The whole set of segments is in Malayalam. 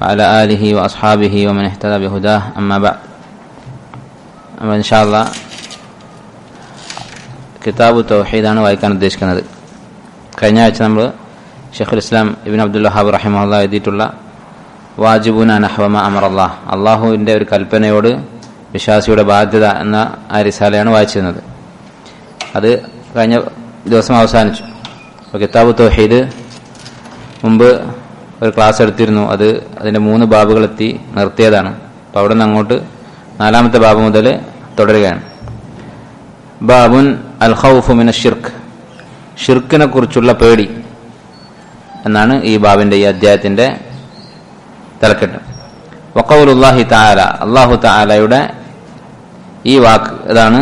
وعلى آله وأصحابه ومن اهتدى بهداه أما بعد أما إن شاء الله കിതാബ് തൗഹീദാണ് വായിക്കാൻ ഉദ്ദേശിക്കുന്നത് കഴിഞ്ഞ ആഴ്ച നമ്മൾ ഷെഖുൽ ഇസ്ലാം ഇബിൻ അബ്ദുൽ വഹാബ് റഹിമുള്ള എഴുതിയിട്ടുള്ള വാജിബുൻ അനഹ്വമ അമറല്ലാ അള്ളാഹുവിൻ്റെ ഒരു കൽപ്പനയോട് വിശ്വാസിയുടെ ബാധ്യത എന്ന ആ റിസാലയാണ് വായിച്ചിരുന്നത് അത് കഴിഞ്ഞ ദിവസം അവസാനിച്ചു അപ്പോൾ കിതാബ് തൗഹീദ് മുമ്പ് ഒരു ക്ലാസ് എടുത്തിരുന്നു അത് അതിൻ്റെ മൂന്ന് ബാബുകളെത്തി നിർത്തിയതാണ് അപ്പോൾ അവിടെ നിന്ന് അങ്ങോട്ട് നാലാമത്തെ ബാബ് മുതൽ തുടരുകയാണ് ബാബുൻ അൽ ഖൗഫു മിന ഷിർക്ക് ഷിർക്കിനെ കുറിച്ചുള്ള പേടി എന്നാണ് ഈ ബാബിന്റെ ഈ അധ്യായത്തിന്റെ തലക്കെട്ട് വക്കൗലുല്ലാഹി താല അള്ളാഹു താലയുടെ ഈ വാക്ക് ഇതാണ്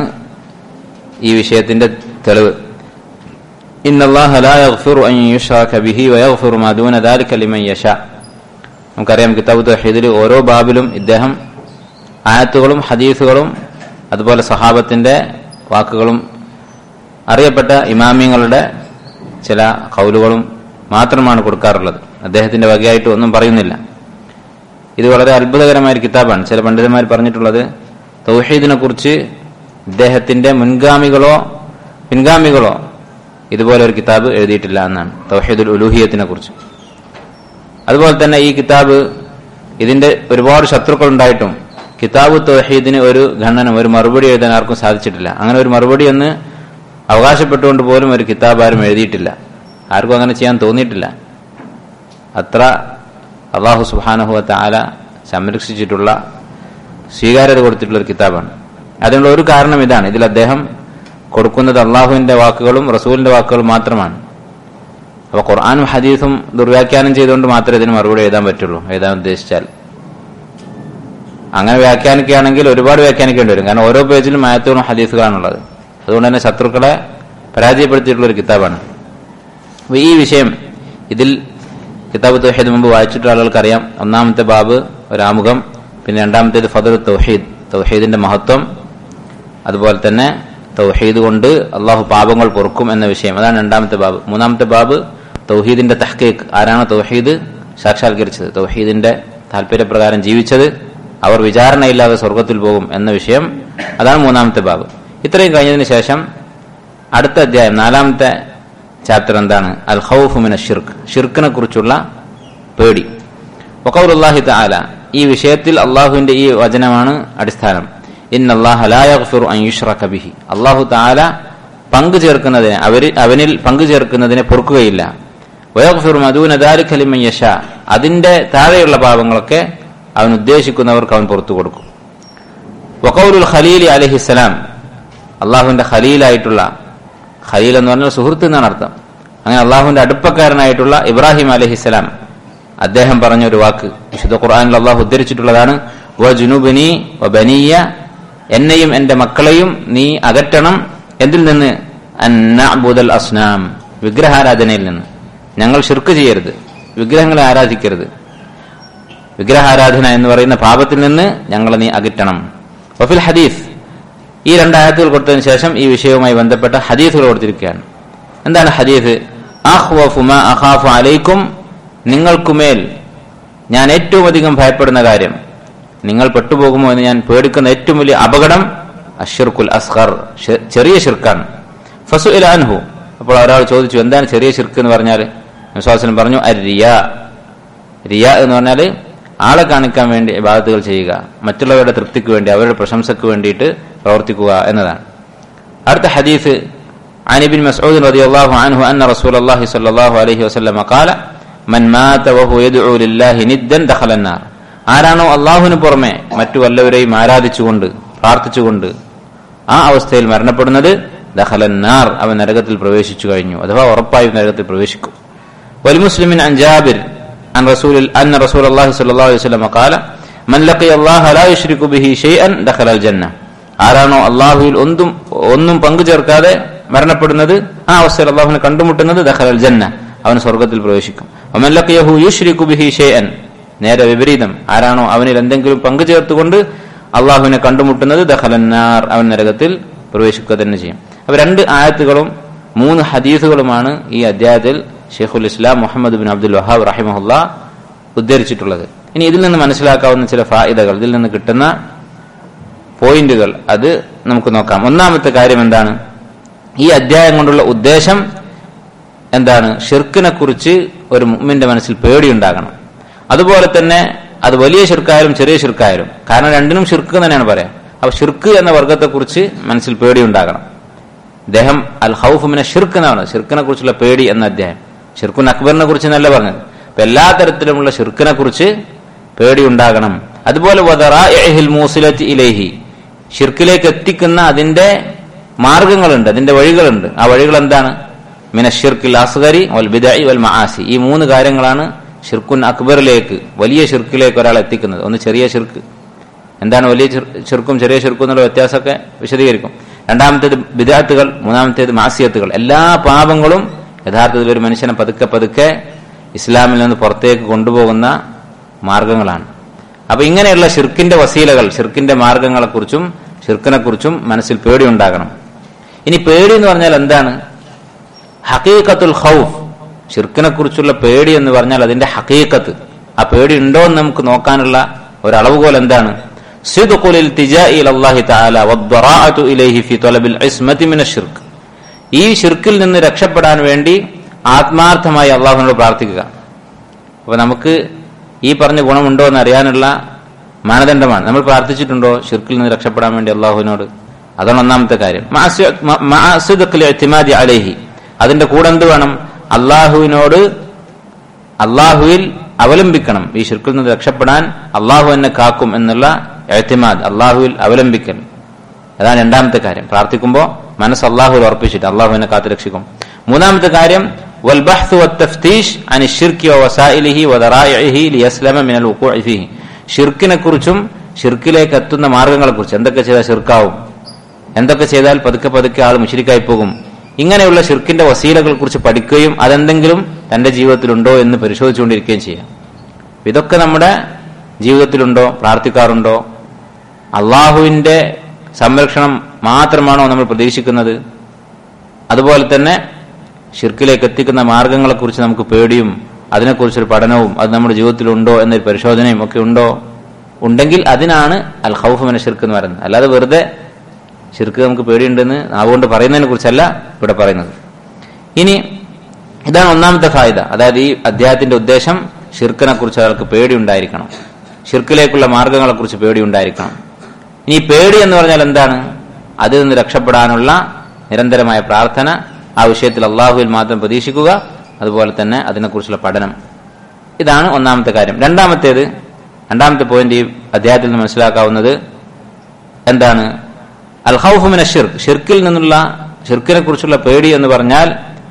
ഈ വിഷയത്തിന്റെ തെളിവ് ഇന്നല്ലാഹ ലാ യഗ്ഫിറു അൻ യുശ്റക ബിഹി വയഗ്ഫിറു മാ ദൂന ദാലിക ലിമൻ യശാ നമുക്കറിയാം കിതാബ് തൗഹീദിൽ ഓരോ ബാബിലും ഇദ്ദേഹം ആയത്തുകളും ഹദീസുകളും അതുപോലെ സഹാബത്തിന്റെ വാക്കുകളും അറിയപ്പെട്ട ഇമാമിങ്ങളുടെ ചില കൗലുകളും മാത്രമാണ് കൊടുക്കാറുള്ളത് അദ്ദേഹത്തിന്റെ വകയായിട്ട് ഒന്നും പറയുന്നില്ല ഇത് വളരെ അത്ഭുതകരമായ ഒരു കിതാബാണ് ചില പണ്ഡിതന്മാർ പറഞ്ഞിട്ടുള്ളത് തൗഹീദിനെ കുറിച്ച് ഇദ്ദേഹത്തിന്റെ മുൻഗാമികളോ പിൻഗാമികളോ ഇതുപോലെ ഒരു കിതാബ് എഴുതിയിട്ടില്ല എന്നാണ് തൗഹീദുൽ ഉലൂഹിയത്തിനെ കുറിച്ച് അതുപോലെ തന്നെ ഈ കിതാബ് ഇതിന്റെ ഒരുപാട് ശത്രുക്കൾ ഉണ്ടായിട്ടും കിതാബ് തൗഹീദിന് ഒരു ഖണ്ഡനം ഒരു മറുപടി എഴുതാൻ ആർക്കും സാധിച്ചിട്ടില്ല അങ്ങനെ ഒരു മറുപടി ഒന്ന് അവകാശപ്പെട്ടുകൊണ്ട് പോലും ഒരു കിതാബ് ആരും എഴുതിയിട്ടില്ല ആർക്കും അങ്ങനെ ചെയ്യാൻ തോന്നിയിട്ടില്ല അത്ര അള്ളാഹു സുബാനഹുവ താല സംരക്ഷിച്ചിട്ടുള്ള സ്വീകാര്യത കൊടുത്തിട്ടുള്ള ഒരു കിതാബാണ് അതിനുള്ള ഒരു കാരണം ഇതാണ് ഇതിൽ അദ്ദേഹം കൊടുക്കുന്നത് അള്ളാഹുവിന്റെ വാക്കുകളും റസൂലിന്റെ വാക്കുകളും മാത്രമാണ് അപ്പൊ ഖുർആാനും ഹദീസും ദുർവ്യാഖ്യാനം ചെയ്തുകൊണ്ട് മാത്രമേ ഇതിന് മറുപടി എഴുതാൻ പറ്റുള്ളൂ എഴുതാൻ ഉദ്ദേശിച്ചാൽ അങ്ങനെ വ്യാഖ്യാനിക്കുകയാണെങ്കിൽ ഒരുപാട് വ്യാഖ്യാനിക്കേണ്ടി വരും കാരണം ഓരോ പേജിലും ആയത്തുകളും ഹദീസുകളാണുള്ളത് അതുകൊണ്ട് തന്നെ ശത്രുക്കളെ പരാജയപ്പെടുത്തിയിട്ടുള്ള ഒരു കിതാബാണ് അപ്പൊ ഈ വിഷയം ഇതിൽ കിതാബ് തൗഹീദ് മുമ്പ് വായിച്ചിട്ടുള്ള ആളുകൾക്ക് അറിയാം ഒന്നാമത്തെ ബാബ് ഒരാമുഖം പിന്നെ രണ്ടാമത്തേത് ഫദർ തൗഹീദ് തൗഹീദിന്റെ മഹത്വം അതുപോലെ തന്നെ തൗഹീദ് കൊണ്ട് അള്ളാഹു പാപങ്ങൾ പൊറുക്കും എന്ന വിഷയം അതാണ് രണ്ടാമത്തെ ബാബ് മൂന്നാമത്തെ ബാബ് തൗഹീദിന്റെ തഹ്കീഖ് ആരാണ് തൗഹീദ് സാക്ഷാത്കരിച്ചത് തൗഹീദിന്റെ താല്പര്യപ്രകാരം ജീവിച്ചത് അവർ വിചാരണയില്ലാതെ സ്വർഗത്തിൽ പോകും എന്ന വിഷയം അതാണ് മൂന്നാമത്തെ ബാബ് ഇത്രയും കഴിഞ്ഞതിന് ശേഷം അടുത്ത അധ്യായം നാലാമത്തെ ചാപ്റ്റർ എന്താണ് അൽ ഖൗഫുമിന ഷിർക്ക് ഷിർക്കിനെ കുറിച്ചുള്ള പേടി വഖൗലുല്ലാഹി തആല ഈ വിഷയത്തിൽ അള്ളാഹുവിന്റെ ഈ വചനമാണ് അടിസ്ഥാനം ബിഹി അള്ളാഹു താല പങ്കു ചേർക്കുന്നതിനെ അവര് അവനിൽ പങ്കു ചേർക്കുന്നതിനെ പൊറുക്കുകയില്ല യശ അതിന്റെ താഴെയുള്ള പാപങ്ങളൊക്കെ അവൻ ഉദ്ദേശിക്കുന്നവർക്ക് അവൻ പുറത്തു കൊടുക്കും വക്കൗലുൽ ഖലീൽ അലഹിസ്സലാം അള്ളാഹുവിന്റെ ഖലീലായിട്ടുള്ള ഖലീൽ എന്ന് പറഞ്ഞാൽ സുഹൃത്ത് എന്നാണ് അർത്ഥം അങ്ങനെ അള്ളാഹുവിന്റെ അടുപ്പക്കാരനായിട്ടുള്ള ഇബ്രാഹിം അലഹിസ്സലാം അദ്ദേഹം പറഞ്ഞ ഒരു വാക്ക് വിശുദ്ധ ഖുർആാനിൽ അള്ളാഹു ഉദ്ധരിച്ചിട്ടുള്ളതാണ് വജുനുബിനി വബനിയ എന്നെയും എന്റെ മക്കളെയും നീ അകറ്റണം എന്തിൽ നിന്ന് അന്നബുദൽ അസ്നാം വിഗ്രഹാരാധനയിൽ നിന്ന് ഞങ്ങൾ ഷിർക്ക് ചെയ്യരുത് വിഗ്രഹങ്ങളെ ആരാധിക്കരുത് വിഗ്രഹാരാധന എന്ന് പറയുന്ന പാപത്തിൽ നിന്ന് ഞങ്ങളെ നീ അകറ്റണം വഫിൽ ഹദീസ് ഈ രണ്ടായത്തുകൾ കൊടുത്തതിന് ശേഷം ഈ വിഷയവുമായി ബന്ധപ്പെട്ട ഹദീസുകൾ കൊടുത്തിരിക്കുകയാണ് എന്താണ് ഹദീസ് അഖാഫു അലൈക്കും നിങ്ങൾക്കുമേൽ ഞാൻ ഏറ്റവും അധികം ഭയപ്പെടുന്ന കാര്യം നിങ്ങൾ പെട്ടുപോകുമോ എന്ന് ഞാൻ പേടിക്കുന്ന ഏറ്റവും വലിയ അപകടം അഷിർക്കുൽ അസ്ഹർ ചെറിയ ഷിർക്കാണ് ഫസു അൻഹു അപ്പോൾ ഒരാൾ ചോദിച്ചു എന്താണ് ചെറിയ ഷിർക്ക് എന്ന് പറഞ്ഞാൽ വിശ്വാസനം പറഞ്ഞു റിയ റിയ എന്ന് പറഞ്ഞാൽ ആളെ കാണിക്കാൻ വേണ്ടി ബാധത്തുകൾ ചെയ്യുക മറ്റുള്ളവരുടെ തൃപ്തിക്ക് വേണ്ടി അവരുടെ പ്രശംസക്ക് വേണ്ടിയിട്ട് പ്രവർത്തിക്കുക എന്നതാണ് അടുത്ത ഹദീസ് عن ابن مسعود رضي الله عنه أن رسول الله صلى الله عليه وسلم قال من مات وهو يدعو لله ندا دخل النار ആരാണോ അള്ളാഹുവിന് പുറമെ മറ്റു വല്ലവരെയും ആരാധിച്ചുകൊണ്ട് പ്രാർത്ഥിച്ചുകൊണ്ട് ആ അവസ്ഥയിൽ മരണപ്പെടുന്നത് ദഹലന്നാർ അവൻ നരകത്തിൽ പ്രവേശിച്ചു കഴിഞ്ഞു അഥവാ ഉറപ്പായും നരകത്തിൽ പ്രവേശിക്കും വലിമുസ്ലിമിൻ അൻജാബിർ عن رسول أن رسول الله صلى الله عليه وسلم قال من لقي الله لا يشرك به شيئا دخل الجنة ആരാണോ അള്ളാഹുവിൽ ഒന്നും ഒന്നും പങ്കു ചേർക്കാതെ മരണപ്പെടുന്നത് ആ അവസ്ഥയിൽ അള്ളാഹുവിനെ കണ്ടുമുട്ടുന്നത് ദഖലൽ ജന്ന അവൻ സ്വർഗത്തിൽ പ്രവേശിക്കും ഒമല്ലക്കിയഹു യുഷ്രിക്കു ബിഹി ഷെയ്അൻ നേരെ വിപരീതം ആരാണോ അവനിൽ എന്തെങ്കിലും പങ്കു ചേർത്തുകൊണ്ട് അള്ളാഹുവിനെ കണ്ടുമുട്ടുന്നത് ദഹലന്നാർ അവൻ നരകത്തിൽ പ്രവേശിക്കുക തന്നെ ചെയ്യും അപ്പൊ രണ്ട് ആയത്തുകളും മൂന്ന് ഹദീസുകളുമാണ് ഈ അധ്യായത്തിൽ ഷെയ്ഖുൽ ഇസ്ലാം മുഹമ്മദ് ബിൻ അബ്ദുൽ വഹാബ് റഹിമഹുല്ല ഉദ്ധരിച്ചിട്ടുള്ളത് ഇനി ഇതിൽ നിന്ന് മനസ്സിലാക്കാവുന്ന ചില ഫായിദകൾ ഇതിൽ നിന്ന് കിട്ടുന്ന പോയിന്റുകൾ അത് നമുക്ക് നോക്കാം ഒന്നാമത്തെ കാര്യം എന്താണ് ഈ അധ്യായം കൊണ്ടുള്ള ഉദ്ദേശം എന്താണ് ഷിർക്കിനെ കുറിച്ച് ഒരു മുമ്മിന്റെ മനസ്സിൽ പേടിയുണ്ടാകണം അതുപോലെ തന്നെ അത് വലിയ ഷിർക്കായാലും ചെറിയ ഷിർക്കായാലും കാരണം രണ്ടിനും ഷിർക്ക് തന്നെയാണ് പറയാം അപ്പൊ ഷിർക്ക് എന്ന വർഗത്തെക്കുറിച്ച് മനസ്സിൽ പേടിയുണ്ടാകണം അദ്ദേഹം അൽ ഹൗഫുമിനെ ഷിർക്ക് എന്നാണ് ഷിർക്കിനെ കുറിച്ചുള്ള പേടി എന്ന അധ്യായം ഷിർക്കുൻ അക്ബറിനെ കുറിച്ച് എന്നല്ല പറഞ്ഞത് അപ്പൊ എല്ലാ തരത്തിലുമുള്ള ഷിർക്കിനെ കുറിച്ച് പേടിയുണ്ടാകണം അതുപോലെ മൂസിലത്ത് ഇലേഹി ഷിർക്കിലേക്ക് എത്തിക്കുന്ന അതിന്റെ മാർഗങ്ങളുണ്ട് അതിന്റെ വഴികളുണ്ട് ആ വഴികൾ എന്താണ് മിനഷിർക്കിൽ അസ്ഗരി വൽ ബിദഇ വൽ മആസി ഈ മൂന്ന് കാര്യങ്ങളാണ് ഷിർക്കുൻ അക്ബറിലേക്ക് വലിയ ഷിർക്കിലേക്ക് ഒരാൾ എത്തിക്കുന്നത് ഒന്ന് ചെറിയ ഷിർക്ക് എന്താണ് വലിയ ഷിർക്കും ചെറിയ ഷിർക്കും എന്നുള്ള വ്യത്യാസമൊക്കെ വിശദീകരിക്കും രണ്ടാമത്തേത് ബിദാത്തുകൾ മൂന്നാമത്തേത് മാസിയത്തുകൾ എല്ലാ പാപങ്ങളും യഥാർത്ഥത്തിൽ ഒരു മനുഷ്യനെ പതുക്കെ പതുക്കെ ഇസ്ലാമിൽ നിന്ന് പുറത്തേക്ക് കൊണ്ടുപോകുന്ന മാർഗങ്ങളാണ് അപ്പൊ ഇങ്ങനെയുള്ള ഷിർക്കിന്റെ വസീലകൾ ഷിർക്കിന്റെ മാർഗങ്ങളെക്കുറിച്ചും ഷിർക്കിനെ കുറിച്ചും മനസ്സിൽ പേടിയുണ്ടാകണം ഇനി പേടി എന്ന് പറഞ്ഞാൽ എന്താണ് ഹക്കീക്കത്തുൽ ഹൗഫ് ഷിർക്കിനെ കുറിച്ചുള്ള പേടി എന്ന് പറഞ്ഞാൽ അതിന്റെ ഹക്കീക്കത്ത് ആ പേടി ഉണ്ടോ എന്ന് നമുക്ക് നോക്കാനുള്ള ഒരു അളവുകോൽ എന്താണ് ഈ ഷിർക്കിൽ നിന്ന് രക്ഷപ്പെടാൻ വേണ്ടി ആത്മാർത്ഥമായി അള്ളാഹുവിനോട് പ്രാർത്ഥിക്കുക അപ്പൊ നമുക്ക് ഈ പറഞ്ഞ ഗുണമുണ്ടോ എന്ന് അറിയാനുള്ള മാനദണ്ഡമാണ് നമ്മൾ പ്രാർത്ഥിച്ചിട്ടുണ്ടോ ഷിർക്കിൽ നിന്ന് രക്ഷപ്പെടാൻ വേണ്ടി അള്ളാഹുവിനോട് അതാണ് ഒന്നാമത്തെ കാര്യം അലേഹി അതിന്റെ കൂടെ എന്ത് വേണം അള്ളാഹുവിനോട് അള്ളാഹുവിൽ അവലംബിക്കണം ഈ ഷിർക്കിൽ നിന്ന് രക്ഷപ്പെടാൻ അള്ളാഹു എന്നെ കാക്കും എന്നുള്ള എഴുത്തിമാദ് അള്ളാഹുവിൽ അവലംബിക്കൽ അതാണ് രണ്ടാമത്തെ കാര്യം പ്രാർത്ഥിക്കുമ്പോൾ മനസ്സ് അള്ളാഹുവിൽ ഉറപ്പിച്ചിട്ട് അള്ളാഹു എന്നെ കാത്തു രക്ഷിക്കും മൂന്നാമത്തെ കാര്യം والبحث والتفتيش عن الشرك ووسائله وذرائعه ليسلم من الوقوع فيه ഷിർക്കിനെ കുറിച്ചും ഷിർക്കിലേക്ക് എത്തുന്ന മാർഗങ്ങളെ കുറിച്ച് എന്തൊക്കെ ചെയ്താൽ ഷിർക്കാവും എന്തൊക്കെ ചെയ്താൽ പതുക്കെ പതുക്കെ ആൾ മുഷിരിക്കായി പോകും ഇങ്ങനെയുള്ള ഷിർക്കിന്റെ വസീലകളെ കുറിച്ച് പഠിക്കുകയും അതെന്തെങ്കിലും തന്റെ ജീവിതത്തിലുണ്ടോ എന്ന് പരിശോധിച്ചുകൊണ്ടിരിക്കുകയും ചെയ്യാം ഇതൊക്കെ നമ്മുടെ ജീവിതത്തിലുണ്ടോ പ്രാർത്ഥിക്കാറുണ്ടോ അള്ളാഹുവിന്റെ സംരക്ഷണം മാത്രമാണോ നമ്മൾ പ്രതീക്ഷിക്കുന്നത് അതുപോലെ തന്നെ ഷിർക്കിലേക്ക് എത്തിക്കുന്ന മാർഗങ്ങളെക്കുറിച്ച് നമുക്ക് പേടിയും അതിനെക്കുറിച്ചൊരു പഠനവും അത് നമ്മുടെ ജീവിതത്തിലുണ്ടോ എന്നൊരു പരിശോധനയും ഒക്കെ ഉണ്ടോ ഉണ്ടെങ്കിൽ അതിനാണ് അൽ ഹൗഫ് മന ഷിർക്ക് എന്ന് പറയുന്നത് അല്ലാതെ വെറുതെ ഷിർക്ക് നമുക്ക് പേടിയുണ്ടെന്ന് നാവുകൊണ്ട് പറയുന്നതിനെ കുറിച്ചല്ല ഇവിടെ പറയുന്നത് ഇനി ഇതാണ് ഒന്നാമത്തെ ഫായുത അതായത് ഈ അധ്യായത്തിന്റെ ഉദ്ദേശം ഷിർക്കിനെ കുറിച്ച് അയാൾക്ക് പേടിയുണ്ടായിരിക്കണം ഷിർക്കിലേക്കുള്ള മാർഗങ്ങളെ കുറിച്ച് പേടിയുണ്ടായിരിക്കണം ഇനി പേടി എന്ന് പറഞ്ഞാൽ എന്താണ് അതിൽ നിന്ന് രക്ഷപ്പെടാനുള്ള നിരന്തരമായ പ്രാർത്ഥന ആ വിഷയത്തിൽ അള്ളാഹുവിൽ മാത്രം പ്രതീക്ഷിക്കുക അതുപോലെ തന്നെ അതിനെക്കുറിച്ചുള്ള പഠനം ഇതാണ് ഒന്നാമത്തെ കാര്യം രണ്ടാമത്തേത് രണ്ടാമത്തെ പോയിന്റ് ഈ അധ്യായത്തിൽ നിന്ന് മനസ്സിലാക്കാവുന്നത് എന്താണ് അൽ ഹൗഫുമിന ഷിർക്ക് ഷിർക്കിൽ നിന്നുള്ള ഷിർക്കിനെ കുറിച്ചുള്ള പേടി എന്ന് പറഞ്ഞാൽ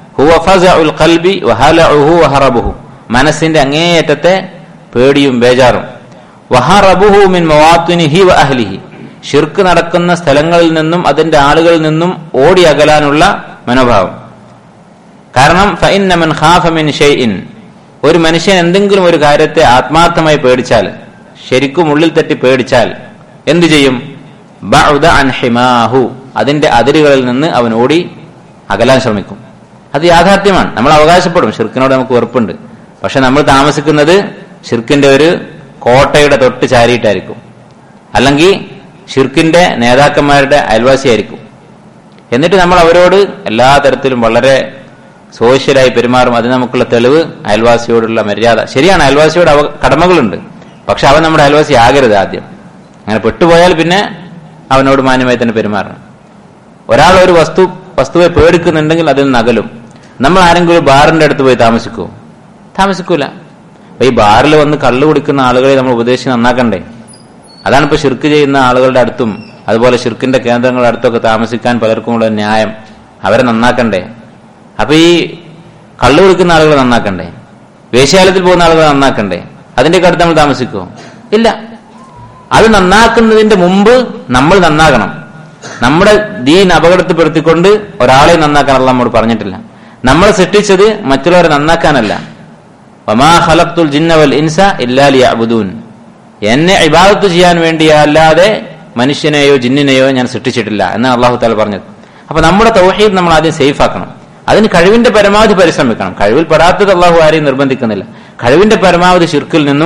ഖൽബി വഹറബുഹു മനസ്സിന്റെ അങ്ങേയറ്റത്തെ പേടിയും ബേജാറും വഹറബുഹു മിൻ മവാത്തുനിഹി വ അഹ്ലിഹി ഷിർക്ക് നടക്കുന്ന സ്ഥലങ്ങളിൽ നിന്നും അതിന്റെ ആളുകളിൽ നിന്നും ഓടി അകലാനുള്ള മനോഭാവം കാരണം ഫൈന്നമൻ ഖാഫമിൻ ഷെയ്ഇൻ ഒരു മനുഷ്യൻ എന്തെങ്കിലും ഒരു കാര്യത്തെ ആത്മാർത്ഥമായി പേടിച്ചാൽ ശരിക്കും ഉള്ളിൽ തട്ടി പേടിച്ചാൽ എന്തു ചെയ്യും ബഅദ അൻ ഹിമാഹു അതിന്റെ അതിരുകളിൽ നിന്ന് അവൻ ഓടി അകലാൻ ശ്രമിക്കും അത് യാഥാർത്ഥ്യമാണ് നമ്മൾ അവകാശപ്പെടും ഷിർക്കിനോട് നമുക്ക് വെറുപ്പുണ്ട് പക്ഷെ നമ്മൾ താമസിക്കുന്നത് ഷിർക്കിന്റെ ഒരു കോട്ടയുടെ തൊട്ട് ചാരിയിട്ടായിരിക്കും അല്ലെങ്കിൽ ഷിർക്കിന്റെ നേതാക്കന്മാരുടെ അയൽവാസിയായിരിക്കും എന്നിട്ട് നമ്മൾ അവരോട് എല്ലാ തരത്തിലും വളരെ സോഷ്യലായി പെരുമാറും അത് നമുക്കുള്ള തെളിവ് അയൽവാസിയോടുള്ള മര്യാദ ശരിയാണ് അയൽവാസിയോട് അവ കടമകളുണ്ട് പക്ഷെ അവൻ നമ്മുടെ അയൽവാസി ആകരുത് ആദ്യം അങ്ങനെ പെട്ടുപോയാൽ പിന്നെ അവനോട് മാന്യമായി തന്നെ പെരുമാറണം ഒരാൾ ഒരു വസ്തു വസ്തുവെ പേടിക്കുന്നുണ്ടെങ്കിൽ അതിൽ നകലും നമ്മൾ ആരെങ്കിലും ബാറിന്റെ അടുത്ത് പോയി താമസിക്കൂ താമസിക്കൂല അപ്പൊ ഈ ബാറിൽ വന്ന് കള്ളു കുടിക്കുന്ന ആളുകളെ നമ്മൾ ഉപദേശിച്ച് നന്നാക്കണ്ടേ അതാണ് ഇപ്പൊ ഷിർക്ക് ചെയ്യുന്ന ആളുകളുടെ അടുത്തും അതുപോലെ ഷിർക്കിന്റെ കേന്ദ്രങ്ങളുടെ അടുത്തൊക്കെ താമസിക്കാൻ പലർക്കുമുള്ള ന്യായം അവരെ നന്നാക്കണ്ടേ അപ്പൊ ഈ കള്ളു കുടിക്കുന്ന ആളുകൾ നന്നാക്കണ്ടേ വേശ്യാലയത്തിൽ പോകുന്ന ആളുകൾ നന്നാക്കണ്ടേ അതിന്റെ അടുത്ത് നമ്മൾ താമസിക്കുമോ ഇല്ല അത് നന്നാക്കുന്നതിന്റെ മുമ്പ് നമ്മൾ നന്നാകണം നമ്മുടെ ദീൻ അപകടത്തിൽപ്പെടുത്തിക്കൊണ്ട് ഒരാളെ നന്നാക്കാനുള്ള നമ്മോട് പറഞ്ഞിട്ടില്ല നമ്മളെ സൃഷ്ടിച്ചത് മറ്റുള്ളവരെ നന്നാക്കാനല്ല വമാ ഖലഖ്തുൽ ജിന്ന വൽ ഇൻസ ഇല്ലാ ലിയഅ്ബുദൂൻ എന്നെ ഇബാദത്ത് ചെയ്യാൻ വേണ്ടി അല്ലാതെ മനുഷ്യനെയോ ജിന്നിനെയോ ഞാൻ സൃഷ്ടിച്ചിട്ടില്ല എന്നാണ് അള്ളാഹു താല പറഞ്ഞത് അപ്പൊ നമ്മുടെ തൗഹീദ് നമ്മൾ ആദ്യം സേഫ് ആക്കണം അതിന് കഴിവിന്റെ പരമാവധി പരിശ്രമിക്കണം കഴിവിൽ പെടാത്തത് അള്ളാഹു ആരെയും നിർബന്ധിക്കുന്നില്ല കഴിവിന്റെ പരമാവധി ഷിർക്കിൽ നിന്നും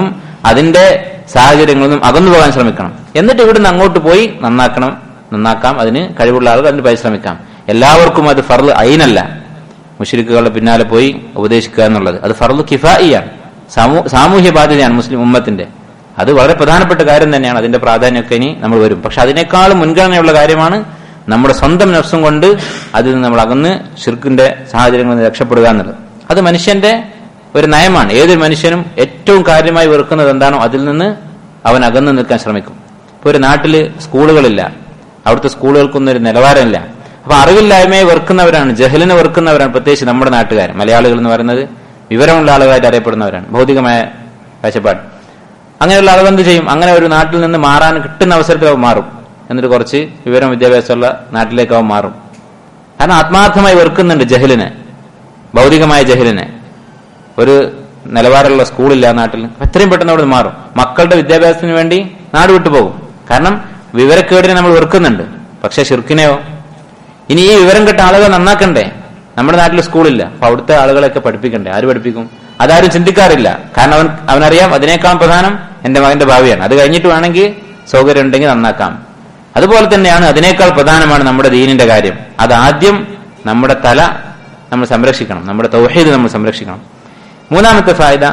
അതിന്റെ സാഹചര്യങ്ങളിൽ നിന്നും അകന്നു പോകാൻ ശ്രമിക്കണം എന്നിട്ട് ഇവിടുന്ന് അങ്ങോട്ട് പോയി നന്നാക്കണം നന്നാക്കാം അതിന് കഴിവുള്ള ആളുകൾ അതിന് പരിശ്രമിക്കാം എല്ലാവർക്കും അത് ഫർള് അയിനല്ല മുഷരിക്കുകളുടെ പിന്നാലെ പോയി ഉപദേശിക്കുക എന്നുള്ളത് അത് ഫർള് കിഫായിയാണ് സാമൂ- സാമൂഹ്യ ബാധ്യതയാണ് മുസ്ലിം ഉമ്മത്തിന്റെ അത് വളരെ പ്രധാനപ്പെട്ട കാര്യം തന്നെയാണ് അതിന്റെ പ്രാധാന്യമൊക്കെ ഇനി നമ്മൾ വരും പക്ഷെ അതിനേക്കാളും മുൻഗണനയുള്ള കാര്യമാണ് നമ്മുടെ സ്വന്തം നഫ്സും കൊണ്ട് അതിൽ നിന്ന് നമ്മൾ അകന്ന് ഷിർക്കിന്റെ സാഹചര്യങ്ങളിൽ നിന്ന് രക്ഷപ്പെടുക എന്നുള്ളത് അത് മനുഷ്യന്റെ ഒരു നയമാണ് ഏതൊരു മനുഷ്യനും ഏറ്റവും കാര്യമായി വെറുക്കുന്നത് എന്താണോ അതിൽ നിന്ന് അവൻ അകന്നു നിൽക്കാൻ ശ്രമിക്കും ഇപ്പൊ ഒരു നാട്ടില് സ്കൂളുകളില്ല അവിടുത്തെ സ്കൂളുകൾക്കൊന്നും ഒരു നിലവാരമില്ല അപ്പൊ അറിവില്ലായ്മയെ വെറുക്കുന്നവരാണ് ജഹലിനെ വെറുക്കുന്നവരാണ് പ്രത്യേകിച്ച് നമ്മുടെ നാട്ടുകാർ മലയാളികൾ എന്ന് പറയുന്നത് വിവരമുള്ള ആളുകളായിട്ട് അറിയപ്പെടുന്നവരാണ് ഭൗതികമായ കാഴ്ചപ്പാട് അങ്ങനെയുള്ള ആളുകൾ എന്ത് ചെയ്യും അങ്ങനെ ഒരു നാട്ടിൽ നിന്ന് മാറാൻ കിട്ടുന്ന അവസരത്തിൽ അവൻ മാറും എന്നിട്ട് കുറച്ച് വിവരം വിദ്യാഭ്യാസമുള്ള നാട്ടിലേക്ക് അവൻ മാറും കാരണം ആത്മാർത്ഥമായി വെറുക്കുന്നുണ്ട് ജഹലിനെ ഭൗതികമായ ജഹലിനെ ഒരു നിലവാരമുള്ള സ്കൂളില്ല ആ നാട്ടിൽ എത്രയും പെട്ടെന്ന് അവിടെ മാറും മക്കളുടെ വിദ്യാഭ്യാസത്തിന് വേണ്ടി നാട് വിട്ടു പോകും കാരണം വിവരക്കേടിനെ നമ്മൾ വെറുക്കുന്നുണ്ട് പക്ഷെ ഷിർക്കിനെയോ ഇനി ഈ വിവരം കെട്ട ആളുകൾ നന്നാക്കണ്ടേ നമ്മുടെ നാട്ടിൽ സ്കൂളില്ല അപ്പൊ അവിടുത്തെ ആളുകളെയൊക്കെ പഠിപ്പിക്കണ്ടേ ആര് പഠിപ്പിക്കും അതാരും ചിന്തിക്കാറില്ല കാരണം അവൻ അവനറിയാം അതിനേക്കാൾ പ്രധാനം എന്റെ മകന്റെ ഭാവിയാണ് അത് കഴിഞ്ഞിട്ട് വേണമെങ്കിൽ സൗകര്യം ഉണ്ടെങ്കിൽ നന്നാക്കാം അതുപോലെ തന്നെയാണ് അതിനേക്കാൾ പ്രധാനമാണ് നമ്മുടെ ദീനിന്റെ കാര്യം അത് ആദ്യം നമ്മുടെ തല നമ്മൾ സംരക്ഷിക്കണം നമ്മുടെ തൗഹീദ് നമ്മൾ സംരക്ഷിക്കണം മൂന്നാമത്തെ ഫായത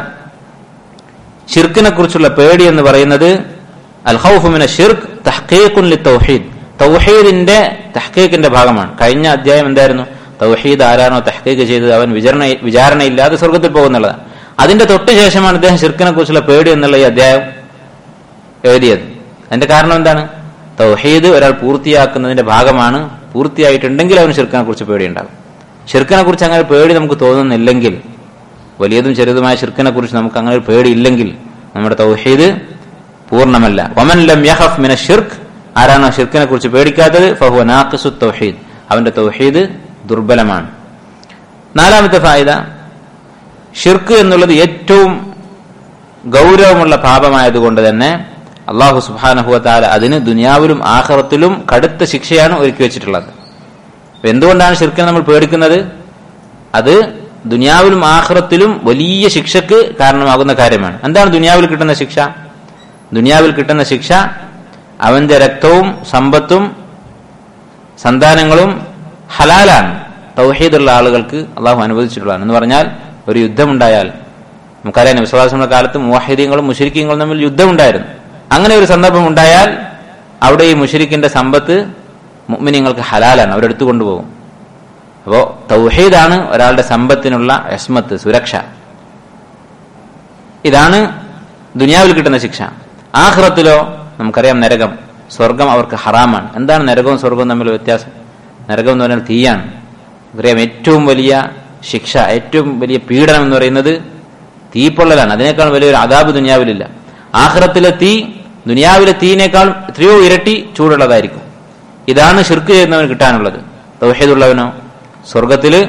ഷിർക്കിനെ കുറിച്ചുള്ള പേടി എന്ന് പറയുന്നത് അൽ ഖൗഫുമിന ഷിർക്ക് തഹ്ഖീഖുൻ ലി തൗഹീദ് തൗഹീദിന്റെ തഹ്ഖീഖിന്റെ ഭാഗമാണ് കഴിഞ്ഞ അധ്യായം എന്തായിരുന്നു തൗഹീദ് ആരാണോ തഹ്ഖീഖ് ചെയ്തത് അവൻ വിചാരണ വിചാരണയില്ലാതെ സ്വർഗത്തിൽ പോകുന്നുള്ളതാണ് അതിന്റെ തൊട്ട് ശേഷമാണ് അദ്ദേഹം ഷിർക്കിനെ കുറിച്ചുള്ള പേടി എന്നുള്ള ഈ അധ്യായം എഴുതിയത് അതിന്റെ കാരണം എന്താണ് തൗഹീദ് ഒരാൾ പൂർത്തിയാക്കുന്നതിന്റെ ഭാഗമാണ് പൂർത്തിയായിട്ടുണ്ടെങ്കിൽ അവന് ഷിർക്കിനെ കുറിച്ച് പേടിയുണ്ടാകും ഷിർക്കിനെ കുറിച്ച് അങ്ങനെ പേടി നമുക്ക് തോന്നുന്നില്ലെങ്കിൽ വലിയതും ചെറുതുമായ ഷിർക്കിനെ കുറിച്ച് നമുക്ക് അങ്ങനെ ഒരു പേടിയില്ലെങ്കിൽ നമ്മുടെ തൗഹീദ് പൂർണ്ണമല്ല ഒമൻ ലം യഹഫ് മിന ഷിർക്ക് ആരാണോ ഷിർക്കിനെ കുറിച്ച് പേടിക്കാത്തത് ഫഹു നാഖിസു തൗഹീദ് അവന്റെ തൗഹീദ് ദുർബലമാണ് നാലാമത്തെ ഫായിദ ഷിർക്ക് എന്നുള്ളത് ഏറ്റവും ഗൗരവമുള്ള പാപമായതുകൊണ്ട് തന്നെ അള്ളാഹു സുബാനഹുവത്താല അതിന് ദുനിയാവിലും ആഹ്റത്തിലും കടുത്ത ശിക്ഷയാണ് ഒരുക്കി വെച്ചിട്ടുള്ളത് അപ്പൊ എന്തുകൊണ്ടാണ് ഷിർക്കിനെ നമ്മൾ പേടിക്കുന്നത് അത് ദുനിയാവിലും ആഹ്റത്തിലും വലിയ ശിക്ഷക്ക് കാരണമാകുന്ന കാര്യമാണ് എന്താണ് ദുനിയാവിൽ കിട്ടുന്ന ശിക്ഷ ദുനിയാവിൽ കിട്ടുന്ന ശിക്ഷ അവന്റെ രക്തവും സമ്പത്തും സന്താനങ്ങളും ഹലാലാണ് തൗഹീദുള്ള ആളുകൾക്ക് അള്ളാഹു അനുവദിച്ചിട്ടുള്ളതാണ് എന്ന് പറഞ്ഞാൽ ഒരു യുദ്ധമുണ്ടായാൽ നമുക്കറിയാം വിശ്വാസങ്ങളുടെ കാലത്ത് മുവാഹിദീങ്ങളും മുഷരിക്കീങ്ങളും തമ്മിൽ യുദ്ധമുണ്ടായിരുന്നു അങ്ങനെ ഒരു സന്ദർഭം ഉണ്ടായാൽ അവിടെ ഈ മുഷരിക്കിന്റെ സമ്പത്ത് മുഅ്മിനീങ്ങൾക്ക് ഹലാലാണ് അവരെടുത്തു കൊണ്ടുപോകും അപ്പോ തൗഹീദാണ് ഒരാളുടെ സമ്പത്തിനുള്ള യസ്മത്ത് സുരക്ഷ ഇതാണ് ദുനിയാവിൽ കിട്ടുന്ന ശിക്ഷ ആഹ്റത്തിലോ നമുക്കറിയാം നരകം സ്വർഗം അവർക്ക് ഹറാമാണ് എന്താണ് നരകവും സ്വർഗവും തമ്മിലുള്ള വ്യത്യാസം നരകം എന്ന് പറയുന്നത് തീയാണ് നമുക്കറിയാം ഏറ്റവും വലിയ ശിക്ഷ ഏറ്റവും വലിയ പീഡനം എന്ന് പറയുന്നത് തീപ്പൊള്ളലാണ് അതിനേക്കാൾ വലിയൊരു അതാബ് ദുനിയാവിലില്ല ആഹ്റത്തിലെ തീ ദുനിയാവിലെ തീനേക്കാൾ എത്രയോ ഇരട്ടി ചൂടുള്ളതായിരിക്കും ഇതാണ് ഷിർക്ക് ചെയ്യുന്നവന് കിട്ടാനുള്ളത് തൗഹീദുള്ളവനോ സ്വർഗത്തില്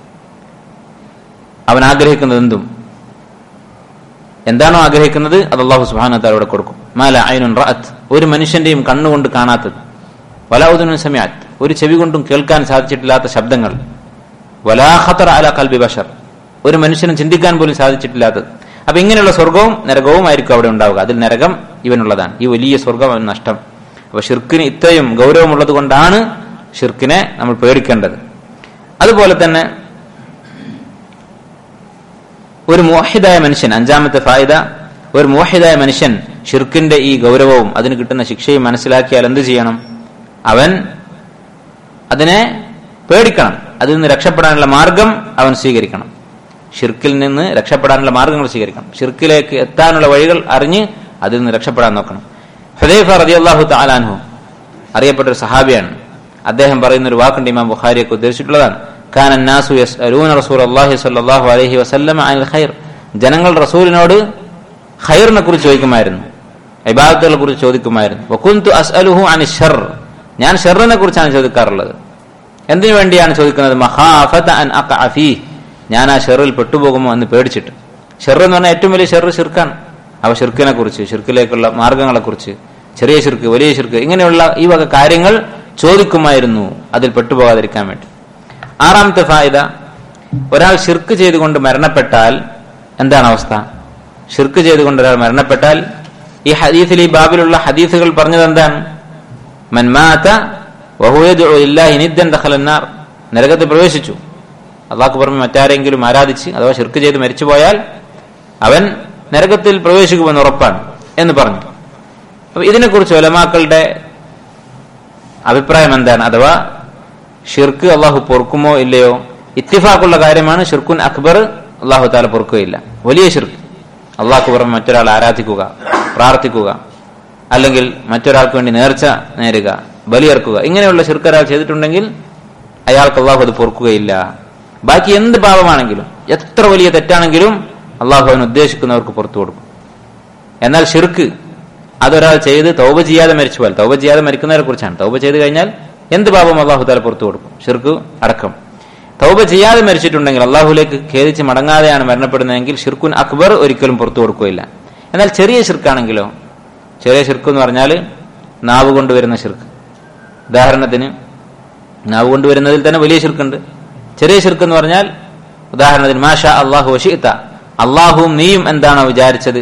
അവൻ ആഗ്രഹിക്കുന്നത് എന്തും എന്താണോ ആഗ്രഹിക്കുന്നത് അത് അള്ളാഹു സുബാനത്താലോടെ കൊടുക്കും മാല അയനുൻ റഅത്ത് ഒരു മനുഷ്യന്റെയും കണ്ണുകൊണ്ട് കാണാത്തത് വലാഉദുൻ സമയാത്ത് ഒരു ചെവി കൊണ്ടും കേൾക്കാൻ സാധിച്ചിട്ടില്ലാത്ത ശബ്ദങ്ങൾ വലാ ഖത്തർ അല കൽബി ബഷർ ഒരു മനുഷ്യനും ചിന്തിക്കാൻ പോലും സാധിച്ചിട്ടില്ലാത്തത് അപ്പൊ ഇങ്ങനെയുള്ള സ്വർഗവും നരകവും ആയിരിക്കും അവിടെ ഉണ്ടാവുക അതിൽ നരകം ഇവനുള്ളതാണ് ഈ വലിയ സ്വർഗം അവൻ നഷ്ടം അപ്പൊ ഷിർക്കിന് ഇത്രയും ഗൗരവമുള്ളത് കൊണ്ടാണ് ഷിർക്കിനെ നമ്മൾ പേടിക്കേണ്ടത് അതുപോലെ തന്നെ ഒരു മോഹിതായ മനുഷ്യൻ അഞ്ചാമത്തെ ഫായിദ ഒരു മോഹിതായ മനുഷ്യൻ ഷിർക്കിന്റെ ഈ ഗൗരവവും അതിന് കിട്ടുന്ന ശിക്ഷയും മനസ്സിലാക്കിയാൽ എന്ത് ചെയ്യണം അവൻ അതിനെ പേടിക്കണം അതിൽ നിന്ന് രക്ഷപ്പെടാനുള്ള മാർഗം അവൻ സ്വീകരിക്കണം ഷിർക്കിൽ നിന്ന് രക്ഷപ്പെടാനുള്ള മാർഗങ്ങൾ സ്വീകരിക്കണം ഷിർക്കിലേക്ക് എത്താനുള്ള വഴികൾ അറിഞ്ഞ് അതിൽ നിന്ന് രക്ഷപ്പെടാൻ നോക്കണം ഹുദൈഫ റതി അള്ളാഹു താലാൻഹു അറിയപ്പെട്ട ഒരു സഹാബിയാണ് അദ്ദേഹം പറയുന്ന ഒരു വാക്കുണ്ട് ഇമാം ബുഖാരിയൊക്കെ ഉദ്ദേശിച്ചിട്ടുള്ളതാണ് كان الناس يسألون رسول الله صلى الله عليه وسلم عن الخير ജനങ്ങൾ റസൂലിനോട് ഖൈറിനെ കുറിച്ച് ചോദിക്കുമായിരുന്നു ഇബാദത്തുകളെ കുറിച്ച് ചോദിക്കുമായിരുന്നു വകുന്തു അസ്അലുഹു അൻ ഷർ ഞാൻ ഷെറിനെ കുറിച്ചാണ് ചോദിക്കാറുള്ളത് എന്തിനു വേണ്ടിയാണ് ചോദിക്കുന്നത് മഹാഫത അൻ അഖഅ ഫീഹ് ഞാൻ ആ ഷെറിൽ പെട്ടുപോകുമോ എന്ന് പേടിച്ചിട്ട് ഷെർ എന്ന് പറഞ്ഞാൽ ഏറ്റവും വലിയ ഷെർ ഷിർക്കാണ് അവ ഷിർക്കിനെ കുറിച്ച് ഷിർക്കിലേക്കുള്ള മാർഗങ്ങളെ കുറിച്ച് ചെറിയ ഷിർക്ക് വലിയ ഷിർക്ക് ഇങ്ങനെയുള്ള ഈ വക കാര്യങ്ങൾ ചോദിക്കുമായിരുന്നു അതിൽ പെട്ടുപോകാതിരിക്കാൻ വേണ്ടി ആറാമത്തെ ഫായിദ ഒരാൾ ഷിർക്ക് ചെയ്തുകൊണ്ട് മരണപ്പെട്ടാൽ എന്താണ് അവസ്ഥ ഷിർക്ക് ചെയ്തുകൊണ്ട് ഒരാൾ മരണപ്പെട്ടാൽ ഈ ഹദീസിൽ ഈ ബാബിലുള്ള ഹദീസുകൾ പറഞ്ഞത് എന്താണ് മൻമാത്ത ദഖലന്നാർ നരകത്തിൽ പ്രവേശിച്ചു അള്ളാഹ് പുറമെ മറ്റാരെങ്കിലും ആരാധിച്ച് അഥവാ ഷിർക്ക് ചെയ്ത് മരിച്ചുപോയാൽ അവൻ നരകത്തിൽ പ്രവേശിക്കുമെന്ന് ഉറപ്പാണ് എന്ന് പറഞ്ഞു അപ്പൊ ഇതിനെക്കുറിച്ച് ഒലമാക്കളുടെ അഭിപ്രായം എന്താണ് അഥവാ ഷിർക്ക് അള്ളാഹു പൊറുക്കുമോ ഇല്ലയോ ഇത്തിഫാക്കുള്ള കാര്യമാണ് ഷിർക്കുൻ അക്ബർ അള്ളാഹു താല പൊറുക്കുകയില്ല വലിയ ഷിർക്ക് അള്ളാഹു പുറമെ മറ്റൊരാൾ ആരാധിക്കുക പ്രാർത്ഥിക്കുക അല്ലെങ്കിൽ മറ്റൊരാൾക്ക് വേണ്ടി നേർച്ച നേരുക ബലിയേർക്കുക ഇങ്ങനെയുള്ള ഷിർക്ക് ഒരാൾ ചെയ്തിട്ടുണ്ടെങ്കിൽ അയാൾക്ക് അള്ളാഹു അത് പൊറുക്കുകയില്ല ബാക്കി എന്ത് പാപമാണെങ്കിലും എത്ര വലിയ തെറ്റാണെങ്കിലും അള്ളാഹു അവൻ ഉദ്ദേശിക്കുന്നവർക്ക് പുറത്തു കൊടുക്കും എന്നാൽ ഷിർക്ക് അതൊരാൾ ചെയ്ത് തൗബ ചെയ്യാതെ മരിച്ചു പോയാൽ തൗബ ചെയ്യാതെ മരിക്കുന്നവരെ കുറിച്ചാണ് തൗബ ചെയ്ത് കഴിഞ്ഞാൽ എന്ത് പാപം അള്ളാഹു താല പുറത്തു കൊടുക്കും ഷിർക്ക് അടക്കം തൗബ ചെയ്യാതെ മരിച്ചിട്ടുണ്ടെങ്കിൽ അള്ളാഹുലേക്ക് ഖേദിച്ച് മടങ്ങാതെയാണ് മരണപ്പെടുന്നതെങ്കിൽ ഷിർക്കുൻ അക്ബർ ഒരിക്കലും പുറത്തു കൊടുക്കുകയില്ല എന്നാൽ ചെറിയ ഷിർക്കാണെങ്കിലോ ചെറിയ ഷിർക്ക് എന്ന് പറഞ്ഞാൽ നാവ് കൊണ്ടുവരുന്ന ഷിർക്ക് ഉദാഹരണത്തിന് നാവ് കൊണ്ടുവരുന്നതിൽ തന്നെ വലിയ ഷിർക്കുണ്ട് ചെറിയ ഷിർക്ക് എന്ന് പറഞ്ഞാൽ ഉദാഹരണത്തിന് മാഷ അള്ളാഹു വഷിത്ത അള്ളാഹുവും നീയും എന്താണോ വിചാരിച്ചത്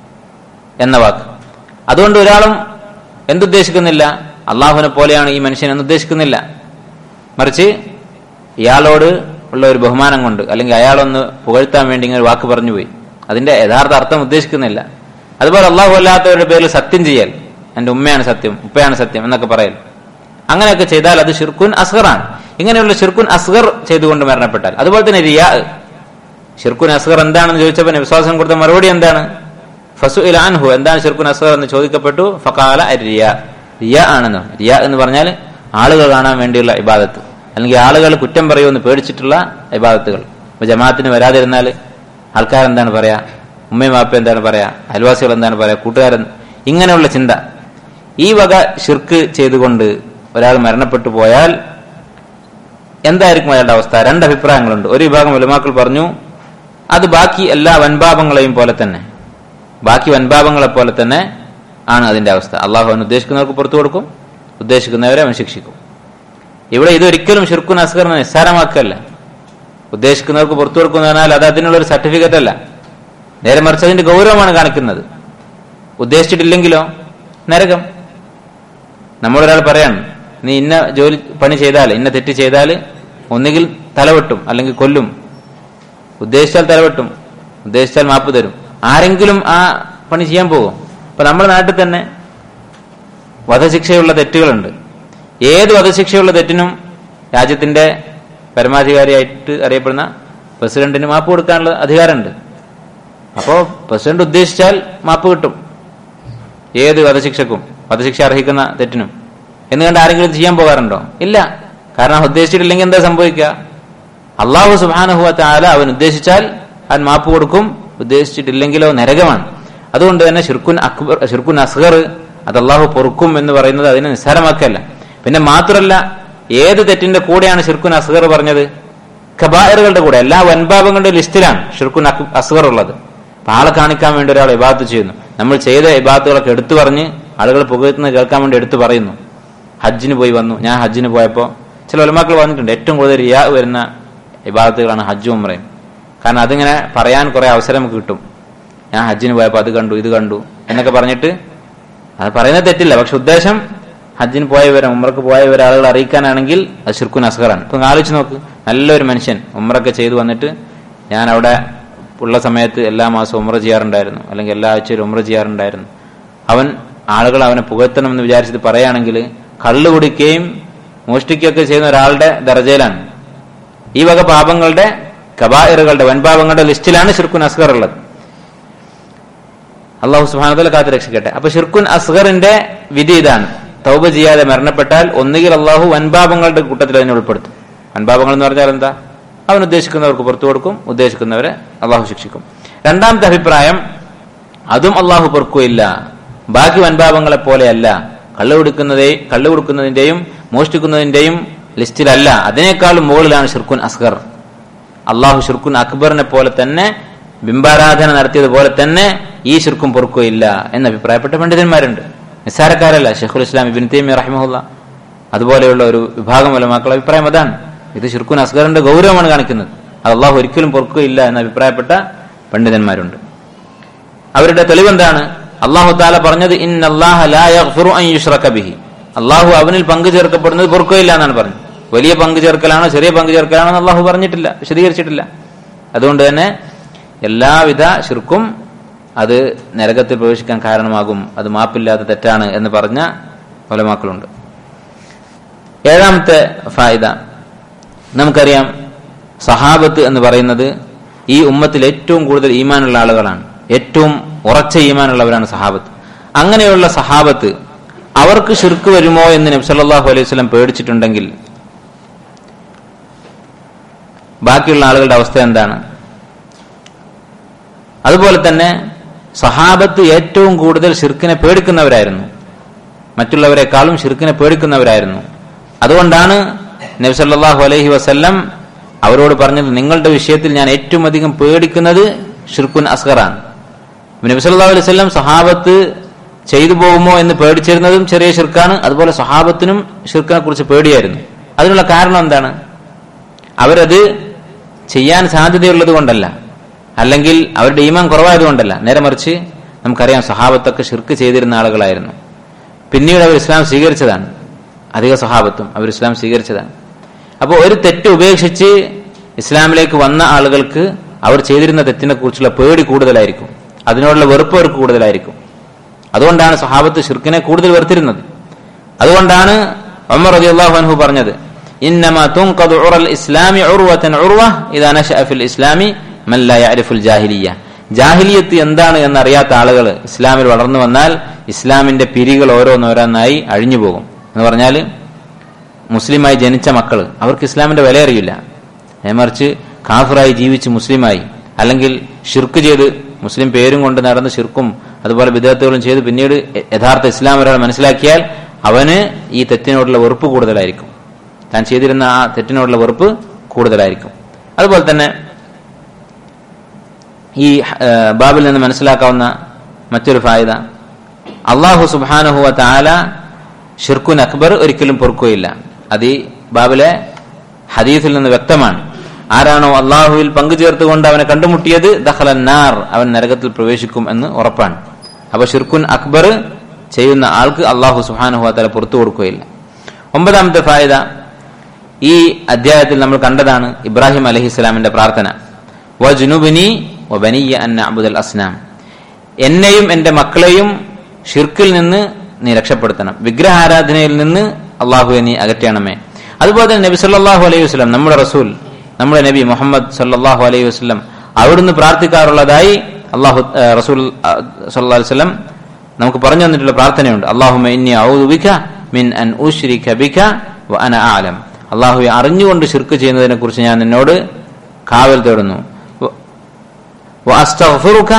എന്ന വാക്ക് അതുകൊണ്ട് ഒരാളും എന്തുദ്ദേശിക്കുന്നില്ല അള്ളാഹുവിനെ പോലെയാണ് ഈ മനുഷ്യൻ എന്ന് ഉദ്ദേശിക്കുന്നില്ല മറിച്ച് ഇയാളോട് ഉള്ള ഒരു ബഹുമാനം കൊണ്ട് അല്ലെങ്കിൽ അയാളൊന്ന് പുകഴ്ത്താൻ വേണ്ടി ഇങ്ങനെ ഒരു വാക്ക് പറഞ്ഞുപോയി അതിന്റെ യഥാർത്ഥ അർത്ഥം ഉദ്ദേശിക്കുന്നില്ല അതുപോലെ അള്ളാഹു അല്ലാത്തവരുടെ പേരിൽ സത്യം ചെയ്യൽ എന്റെ ഉമ്മയാണ് സത്യം ഉപ്പയാണ് സത്യം എന്നൊക്കെ പറയൽ അങ്ങനെയൊക്കെ ചെയ്താൽ അത് ഷിർക്കുൻ അസ്ഹറാണ് ഇങ്ങനെയുള്ള ഷിർക്കുൻ അസ്ഹർ ചെയ്തുകൊണ്ട് മരണപ്പെട്ടാൽ അതുപോലെ തന്നെ റിയാ ഷിർക്കുൻ അസ്ഹർ എന്താണെന്ന് ചോദിച്ചപ്പോൾ വിശ്വാസം കൊടുത്ത മറുപടി എന്താണ് ഫസു ഇലാൻഹു എന്താണ് ഷിർക്കുൻ അസ്ഹർ എന്ന് ചോദിക്കപ്പെട്ടു ഫക്കാല റിയ റിയ ആണെന്ന് റിയ എന്ന് പറഞ്ഞാൽ ആളുകൾ കാണാൻ വേണ്ടിയുള്ള ഇബാദത്ത് അല്ലെങ്കിൽ ആളുകൾ കുറ്റം പറയുമെന്ന് പേടിച്ചിട്ടുള്ള ഇബാദത്തുകൾ ഇപ്പൊ ജമാഅത്തിന് വരാതിരുന്നാൽ ആൾക്കാരെന്താണ് പറയാ ഉമ്മയും വാപ്പ എന്താണ് പറയാ അയൽവാസികൾ എന്താണ് പറയാ കൂട്ടുകാരൻ ഇങ്ങനെയുള്ള ചിന്ത ഈ വക ഷിർക്ക് ചെയ്തുകൊണ്ട് ഒരാൾ മരണപ്പെട്ടു പോയാൽ എന്തായിരിക്കും അയാളുടെ അവസ്ഥ രണ്ട് അഭിപ്രായങ്ങളുണ്ട് ഒരു വിഭാഗം ഉലമാക്കൾ പറഞ്ഞു അത് ബാക്കി എല്ലാ വൻപാപങ്ങളെയും പോലെ തന്നെ ബാക്കി വൻപാപങ്ങളെ പോലെ തന്നെ ആണ് അതിന്റെ അവസ്ഥ അള്ളാഹു അവൻ ഉദ്ദേശിക്കുന്നവർക്ക് പുറത്തു കൊടുക്കും ഉദ്ദേശിക്കുന്നവരെ അവൻ ശിക്ഷിക്കും ഇവിടെ ഇതൊരിക്കലും ഷിർക്കുൻ അസ്കറിനെ നിസ്സാരമാക്കല്ല ഉദ്ദേശിക്കുന്നവർക്ക് പുറത്തു കൊടുക്കുന്ന പറഞ്ഞാൽ അത് അതിനുള്ള ഒരു സർട്ടിഫിക്കറ്റ് അല്ല നേരെ മറിച്ച് അതിന്റെ ഗൗരവമാണ് കാണിക്കുന്നത് ഉദ്ദേശിച്ചിട്ടില്ലെങ്കിലോ നരകം നമ്മളൊരാൾ പറയാണ് നീ ഇന്ന ജോലി പണി ചെയ്താൽ ഇന്ന തെറ്റ് ചെയ്താൽ ഒന്നുകിൽ തലവെട്ടും അല്ലെങ്കിൽ കൊല്ലും ഉദ്ദേശിച്ചാൽ തലവെട്ടും ഉദ്ദേശിച്ചാൽ മാപ്പ് തരും ആരെങ്കിലും ആ പണി ചെയ്യാൻ പോകും അപ്പൊ നമ്മുടെ നാട്ടിൽ തന്നെ വധശിക്ഷയുള്ള തെറ്റുകളുണ്ട് ഏത് വധശിക്ഷയുള്ള തെറ്റിനും രാജ്യത്തിന്റെ പരമാധികാരിയായിട്ട് അറിയപ്പെടുന്ന പ്രസിഡന്റിന് മാപ്പ് കൊടുക്കാനുള്ള അധികാരമുണ്ട് അപ്പോ പ്രസിഡന്റ് ഉദ്ദേശിച്ചാൽ മാപ്പ് കിട്ടും ഏത് വധശിക്ഷക്കും വധശിക്ഷ അർഹിക്കുന്ന തെറ്റിനും എന്ന് കണ്ട് ആരെങ്കിലും ചെയ്യാൻ പോകാറുണ്ടോ ഇല്ല കാരണം ഉദ്ദേശിച്ചിട്ടില്ലെങ്കിൽ എന്താ സംഭവിക്കുക അള്ളാഹു സുബാനഹുവത്ത ആല അവൻ ഉദ്ദേശിച്ചാൽ അവൻ മാപ്പ് കൊടുക്കും ഉദ്ദേശിച്ചിട്ടില്ലെങ്കിലോ നരകമാണ് അതുകൊണ്ട് തന്നെ ഷിർക്കുൻ അക്ബർ ഷിർക്കുൻ അസ്ഗർ അത് അള്ളാഹു പൊറുക്കും എന്ന് പറയുന്നത് അതിനെ നിസ്സാരമാക്കല്ല പിന്നെ മാത്രമല്ല ഏത് തെറ്റിന്റെ കൂടെയാണ് ഷിർക്കുൻ അസ്ഗർ പറഞ്ഞത് കബായറുകളുടെ കൂടെ എല്ലാ വൻപാപങ്ങളുടെ ലിസ്റ്റിലാണ് ഷിർക്കുൻ അസ്ഗർ ഉള്ളത് അപ്പൊ ആളെ കാണിക്കാൻ വേണ്ടി ഒരാൾ ഇബാദത്ത് ചെയ്യുന്നു നമ്മൾ ചെയ്ത ഇബാദത്തുകളൊക്കെ എടുത്തു പറഞ്ഞ് ആളുകൾ പുകഴ്ത്തുന്നത് കേൾക്കാൻ വേണ്ടി എടുത്തു പറയുന്നു ഹജ്ജിന് പോയി വന്നു ഞാൻ ഹജ്ജിന് പോയപ്പോൾ ചില ഒലമാക്കൾ പറഞ്ഞിട്ടുണ്ട് ഏറ്റവും കൂടുതൽ റിയാ വരുന്ന ഇബാദത്തുകളാണ് ഹജ്ജും ഉമ്രയും കാരണം അതിങ്ങനെ പറയാൻ കുറെ അവസരം നമുക്ക് കിട്ടും ഞാൻ ഹജ്ജിന് പോയപ്പോൾ അത് കണ്ടു ഇത് കണ്ടു എന്നൊക്കെ പറഞ്ഞിട്ട് അത് പറയുന്നത് തെറ്റില്ല പക്ഷെ ഉദ്ദേശം ഹജ്ജിന് പോയവരെ ഉമ്രക്ക് പോയവരെ ആളുകൾ അറിയിക്കാനാണെങ്കിൽ അത് ഷിർക്കുൻ അസ്കറാണ് ഇപ്പൊ ആലോചിച്ച് നോക്ക് നല്ലൊരു മനുഷ്യൻ ഉമ്രൊക്കെ ചെയ്തു വന്നിട്ട് ഞാൻ അവിടെ ഉള്ള സമയത്ത് എല്ലാ മാസവും ഉമ്ര ചെയ്യാറുണ്ടായിരുന്നു അല്ലെങ്കിൽ എല്ലാ ആഴ്ചയിലും ഉമ്ര ചെയ്യാറുണ്ടായിരുന്നു അവൻ ആളുകൾ അവനെ പുകഴ്ത്തണം എന്ന് വിചാരിച്ചിട്ട് പറയുകയാണെങ്കിൽ കള്ളു കുടിക്കുകയും മോഷ്ടിക്കുകയൊക്കെ ചെയ്യുന്ന ഒരാളുടെ ദർജയിലാണ് ഈ വക പാപങ്ങളുടെ കബായറുകളുടെ വൻപാപങ്ങളുടെ ലിസ്റ്റിലാണ് ഷിർക്കുൻ അസ്ഗർ ഉള്ളത് അള്ളാഹു സുഹാനത്തല കാത്ത് രക്ഷിക്കട്ടെ അപ്പൊ ഷിർക്കുൻ അസ്ഗറിന്റെ വിധി ഇതാണ് തൗബ ചെയ്യാതെ മരണപ്പെട്ടാൽ ഒന്നുകിൽ അള്ളാഹു വൻപാപങ്ങളുടെ കൂട്ടത്തിൽ അതിനെ ഉൾപ്പെടുത്തും വൻപാപങ്ങൾ എന്ന് പറഞ്ഞാൽ എന്താ അവൻ ഉദ്ദേശിക്കുന്നവർക്ക് പുറത്തു കൊടുക്കും ഉദ്ദേശിക്കുന്നവരെ അള്ളാഹു ശിക്ഷിക്കും രണ്ടാമത്തെ അഭിപ്രായം അതും അള്ളാഹു പൊറുക്കുകയില്ല ബാക്കി വൻപാപങ്ങളെ പോലെയല്ല കള്ളു കൊടുക്കുന്നതേ കള്ളു കൊടുക്കുന്നതിന്റെയും മോഷ്ടിക്കുന്നതിന്റെയും ലിസ്റ്റിലല്ല അതിനേക്കാളും മുകളിലാണ് ഷിർക്കുൻ അസ്ഗർ അള്ളാഹു ഷിർക്കുൻ അക്ബറിനെ പോലെ തന്നെ ബിംബാരാധന നടത്തിയതുപോലെ തന്നെ ഈ ഷിർക്കും പൊറുക്കുകയില്ല എന്ന് അഭിപ്രായപ്പെട്ട പണ്ഡിതന്മാരുണ്ട് നിസ്സാരക്കാരല്ല ഷെഖുൽ ഇസ്ലാം ഇബിൻ തൈമി റഹിമഹുല്ല അതുപോലെയുള്ള ഒരു വിഭാഗം വലമാക്കളുടെ അഭിപ്രായം അതാണ് ഇത് ഷിർക്കുൻ അസ്ഗറിന്റെ ഗൗരവമാണ് കാണിക്കുന്നത് അത് അള്ളാഹു ഒരിക്കലും പൊറുക്കുകയില്ല എന്ന് അഭിപ്രായപ്പെട്ട പണ്ഡിതന്മാരുണ്ട് അവരുടെ തെളിവെന്താണ് അള്ളാഹു താല പറഞ്ഞത് ഇൻ ബിഹി അള്ളാഹു അവനിൽ പങ്കു ചേർക്കപ്പെടുന്നത് പൊറുക്കയില്ല എന്നാണ് പറഞ്ഞത് വലിയ പങ്കു ചേർക്കലാണോ ചെറിയ പങ്കു ചേർക്കലാണോ എന്ന് അള്ളാഹു പറഞ്ഞിട്ടില്ല വിശദീകരിച്ചിട്ടില്ല അതുകൊണ്ട് തന്നെ എല്ലാവിധ ശിർക്കും അത് നരകത്തിൽ പ്രവേശിക്കാൻ കാരണമാകും അത് മാപ്പില്ലാത്ത തെറ്റാണ് എന്ന് പറഞ്ഞ ഒലമാക്കളുണ്ട് ഏഴാമത്തെ ഫായിദ നമുക്കറിയാം സഹാബത്ത് എന്ന് പറയുന്നത് ഈ ഉമ്മത്തിൽ ഏറ്റവും കൂടുതൽ ഈമാനുള്ള ആളുകളാണ് ഏറ്റവും ഉറച്ച ഈമാനുള്ളവരാണ് സഹാബത്ത് അങ്ങനെയുള്ള സഹാബത്ത് അവർക്ക് ഷിർക്ക് വരുമോ എന്ന് നബ്സല്ലാഹു അലൈഹി വസ്ലം പേടിച്ചിട്ടുണ്ടെങ്കിൽ ബാക്കിയുള്ള ആളുകളുടെ അവസ്ഥ എന്താണ് അതുപോലെ തന്നെ സഹാബത്ത് ഏറ്റവും കൂടുതൽ ഷിർക്കിനെ പേടിക്കുന്നവരായിരുന്നു മറ്റുള്ളവരെക്കാളും ഷിർക്കിനെ പേടിക്കുന്നവരായിരുന്നു അതുകൊണ്ടാണ് നബ്സല്ലാഹു അലൈഹി വസല്ലം അവരോട് പറഞ്ഞത് നിങ്ങളുടെ വിഷയത്തിൽ ഞാൻ ഏറ്റവും അധികം പേടിക്കുന്നത് ഷിർക്കുൻ അസ്ഗറാണ് നബി സല്ലല്ലാഹു അലൈഹി വസല്ലം സഹാബത്ത് ചെയ്തു പോകുമോ എന്ന് പേടിച്ചിരുന്നതും ചെറിയ ഷിർക്കാണ് അതുപോലെ സഹാബത്തിനും ഷിർക്കിനെ കുറിച്ച് പേടിയായിരുന്നു അതിനുള്ള കാരണം എന്താണ് അവരത് ചെയ്യാൻ സാധ്യതയുള്ളത് കൊണ്ടല്ല അല്ലെങ്കിൽ അവരുടെ ഈമാൻ കുറവായതുകൊണ്ടല്ല നേരെ മറിച്ച് നമുക്കറിയാം സഹാബത്തൊക്കെ ഷിർക്ക് ചെയ്തിരുന്ന ആളുകളായിരുന്നു പിന്നീട് അവർ ഇസ്ലാം സ്വീകരിച്ചതാണ് അധിക സഹാബത്തും അവർ ഇസ്ലാം സ്വീകരിച്ചതാണ് അപ്പോൾ ഒരു തെറ്റ് ഉപേക്ഷിച്ച് ഇസ്ലാമിലേക്ക് വന്ന ആളുകൾക്ക് അവർ ചെയ്തിരുന്ന തെറ്റിനെ കുറിച്ചുള്ള പേടി കൂടുതലായിരിക്കും അതിനോടുള്ള വെറുപ്പ് അവർക്ക് കൂടുതലായിരിക്കും അതുകൊണ്ടാണ് സഹാബത്ത് ഷിർക്കിനെ കൂടുതൽ വെറുത്തിരുന്നത് അതുകൊണ്ടാണ് ഉമർ റളിയല്ലാഹു അൻഹു പറഞ്ഞത് ഇന്നമാ തുൻഖദു ഉറൽ ഇസ്ലാമി ഉർവതൻ ഉർവ ഇദാ നശഅ ഫിൽ ഇസ്ലാമി മൻ ലാ യഅരിഫുൽ ജാഹിലിയ്യ ജാഹിലിയത്ത് എന്താണ് എന്നറിയാത്ത ആളുകൾ ഇസ്ലാമിൽ വളർന്നു വന്നാൽ ഇസ്ലാമിന്റെ പിരികൾ ഓരോന്നോരോന്നായി അഴിഞ്ഞു പോകും എന്ന് പറഞ്ഞാൽ മുസ്ലിമായി ജനിച്ച മക്കൾ അവർക്ക് ഇസ്ലാമിന്റെ വില അറിയില്ല മറിച്ച് കാഫറായി ജീവിച്ച് മുസ്ലിമായി അല്ലെങ്കിൽ ഷിർക്ക് ചെയ്ത് മുസ്ലിം പേരും കൊണ്ട് നടന്ന് ഷിർക്കും അതുപോലെ വിദേഹത്തുകളും ചെയ്ത് പിന്നീട് യഥാർത്ഥ ഇസ്ലാം ഒരാൾ മനസ്സിലാക്കിയാൽ അവന് ഈ തെറ്റിനോടുള്ള വെറുപ്പ് കൂടുതലായിരിക്കും താൻ ചെയ്തിരുന്ന ആ തെറ്റിനോടുള്ള വെറുപ്പ് കൂടുതലായിരിക്കും അതുപോലെ തന്നെ ഈ ബാബിൽ നിന്ന് മനസ്സിലാക്കാവുന്ന മറ്റൊരു ഫായത അള്ളാഹു സുബാനുഹുവ താല ഷിർക്കുൻ അക്ബർ ഒരിക്കലും പൊറുക്കുകയില്ല അത് ഈ ബാബിലെ ഹദീസിൽ നിന്ന് വ്യക്തമാണ് ആരാണോ അള്ളാഹുവിൽ പങ്കുചേർത്തുകൊണ്ട് അവനെ കണ്ടുമുട്ടിയത് ദഹലന്നാർ അവൻ നരകത്തിൽ പ്രവേശിക്കും എന്ന് ഉറപ്പാണ് അപ്പൊ ഷിർക്കുൻ അക്ബർ ചെയ്യുന്ന ആൾക്ക് അള്ളാഹു സുഹാനുഹുഅത്തല പുറത്തു കൊടുക്കുകയില്ല ഒമ്പതാമത്തെ ഫായത ഈ അധ്യായത്തിൽ നമ്മൾ കണ്ടതാണ് ഇബ്രാഹിം അലഹി ഇസ്ലാമിന്റെ പ്രാർത്ഥന വജുനുബിനി വബനിയ അന്ന അബുദൽ അസ്നാം എന്നെയും എന്റെ മക്കളെയും ഷിർക്കിൽ നിന്ന് നീ രക്ഷപ്പെടുത്തണം വിഗ്രഹാരാധനയിൽ നിന്ന് അള്ളാഹുവെ നീ അകറ്റണമേ അതുപോലെ തന്നെ നബി സല്ലാഹു അലൈഹി വസ്ലം നമ്മുടെ റസൂൽ നമ്മുടെ നബി മുഹമ്മദ് സല്ലാഹു അലൈഹി വസ്ലം അവിടുന്ന് പ്രാർത്ഥിക്കാറുള്ളതായി അള്ളാഹു റസൂൽ സല്ലാ വസ്ലം നമുക്ക് പറഞ്ഞു തന്നിട്ടുള്ള പ്രാർത്ഥനയുണ്ട് അള്ളാഹുമ ഇന്നി ഔദുബിക മിൻ അൻ ഉശ്രിക ബിക വ അന ആലം അള്ളാഹുവെ അറിഞ്ഞുകൊണ്ട് ഷിർക്ക് ചെയ്യുന്നതിനെ കുറിച്ച് ഞാൻ നിന്നോട് കാവൽ തേടുന്നു وأستغفرك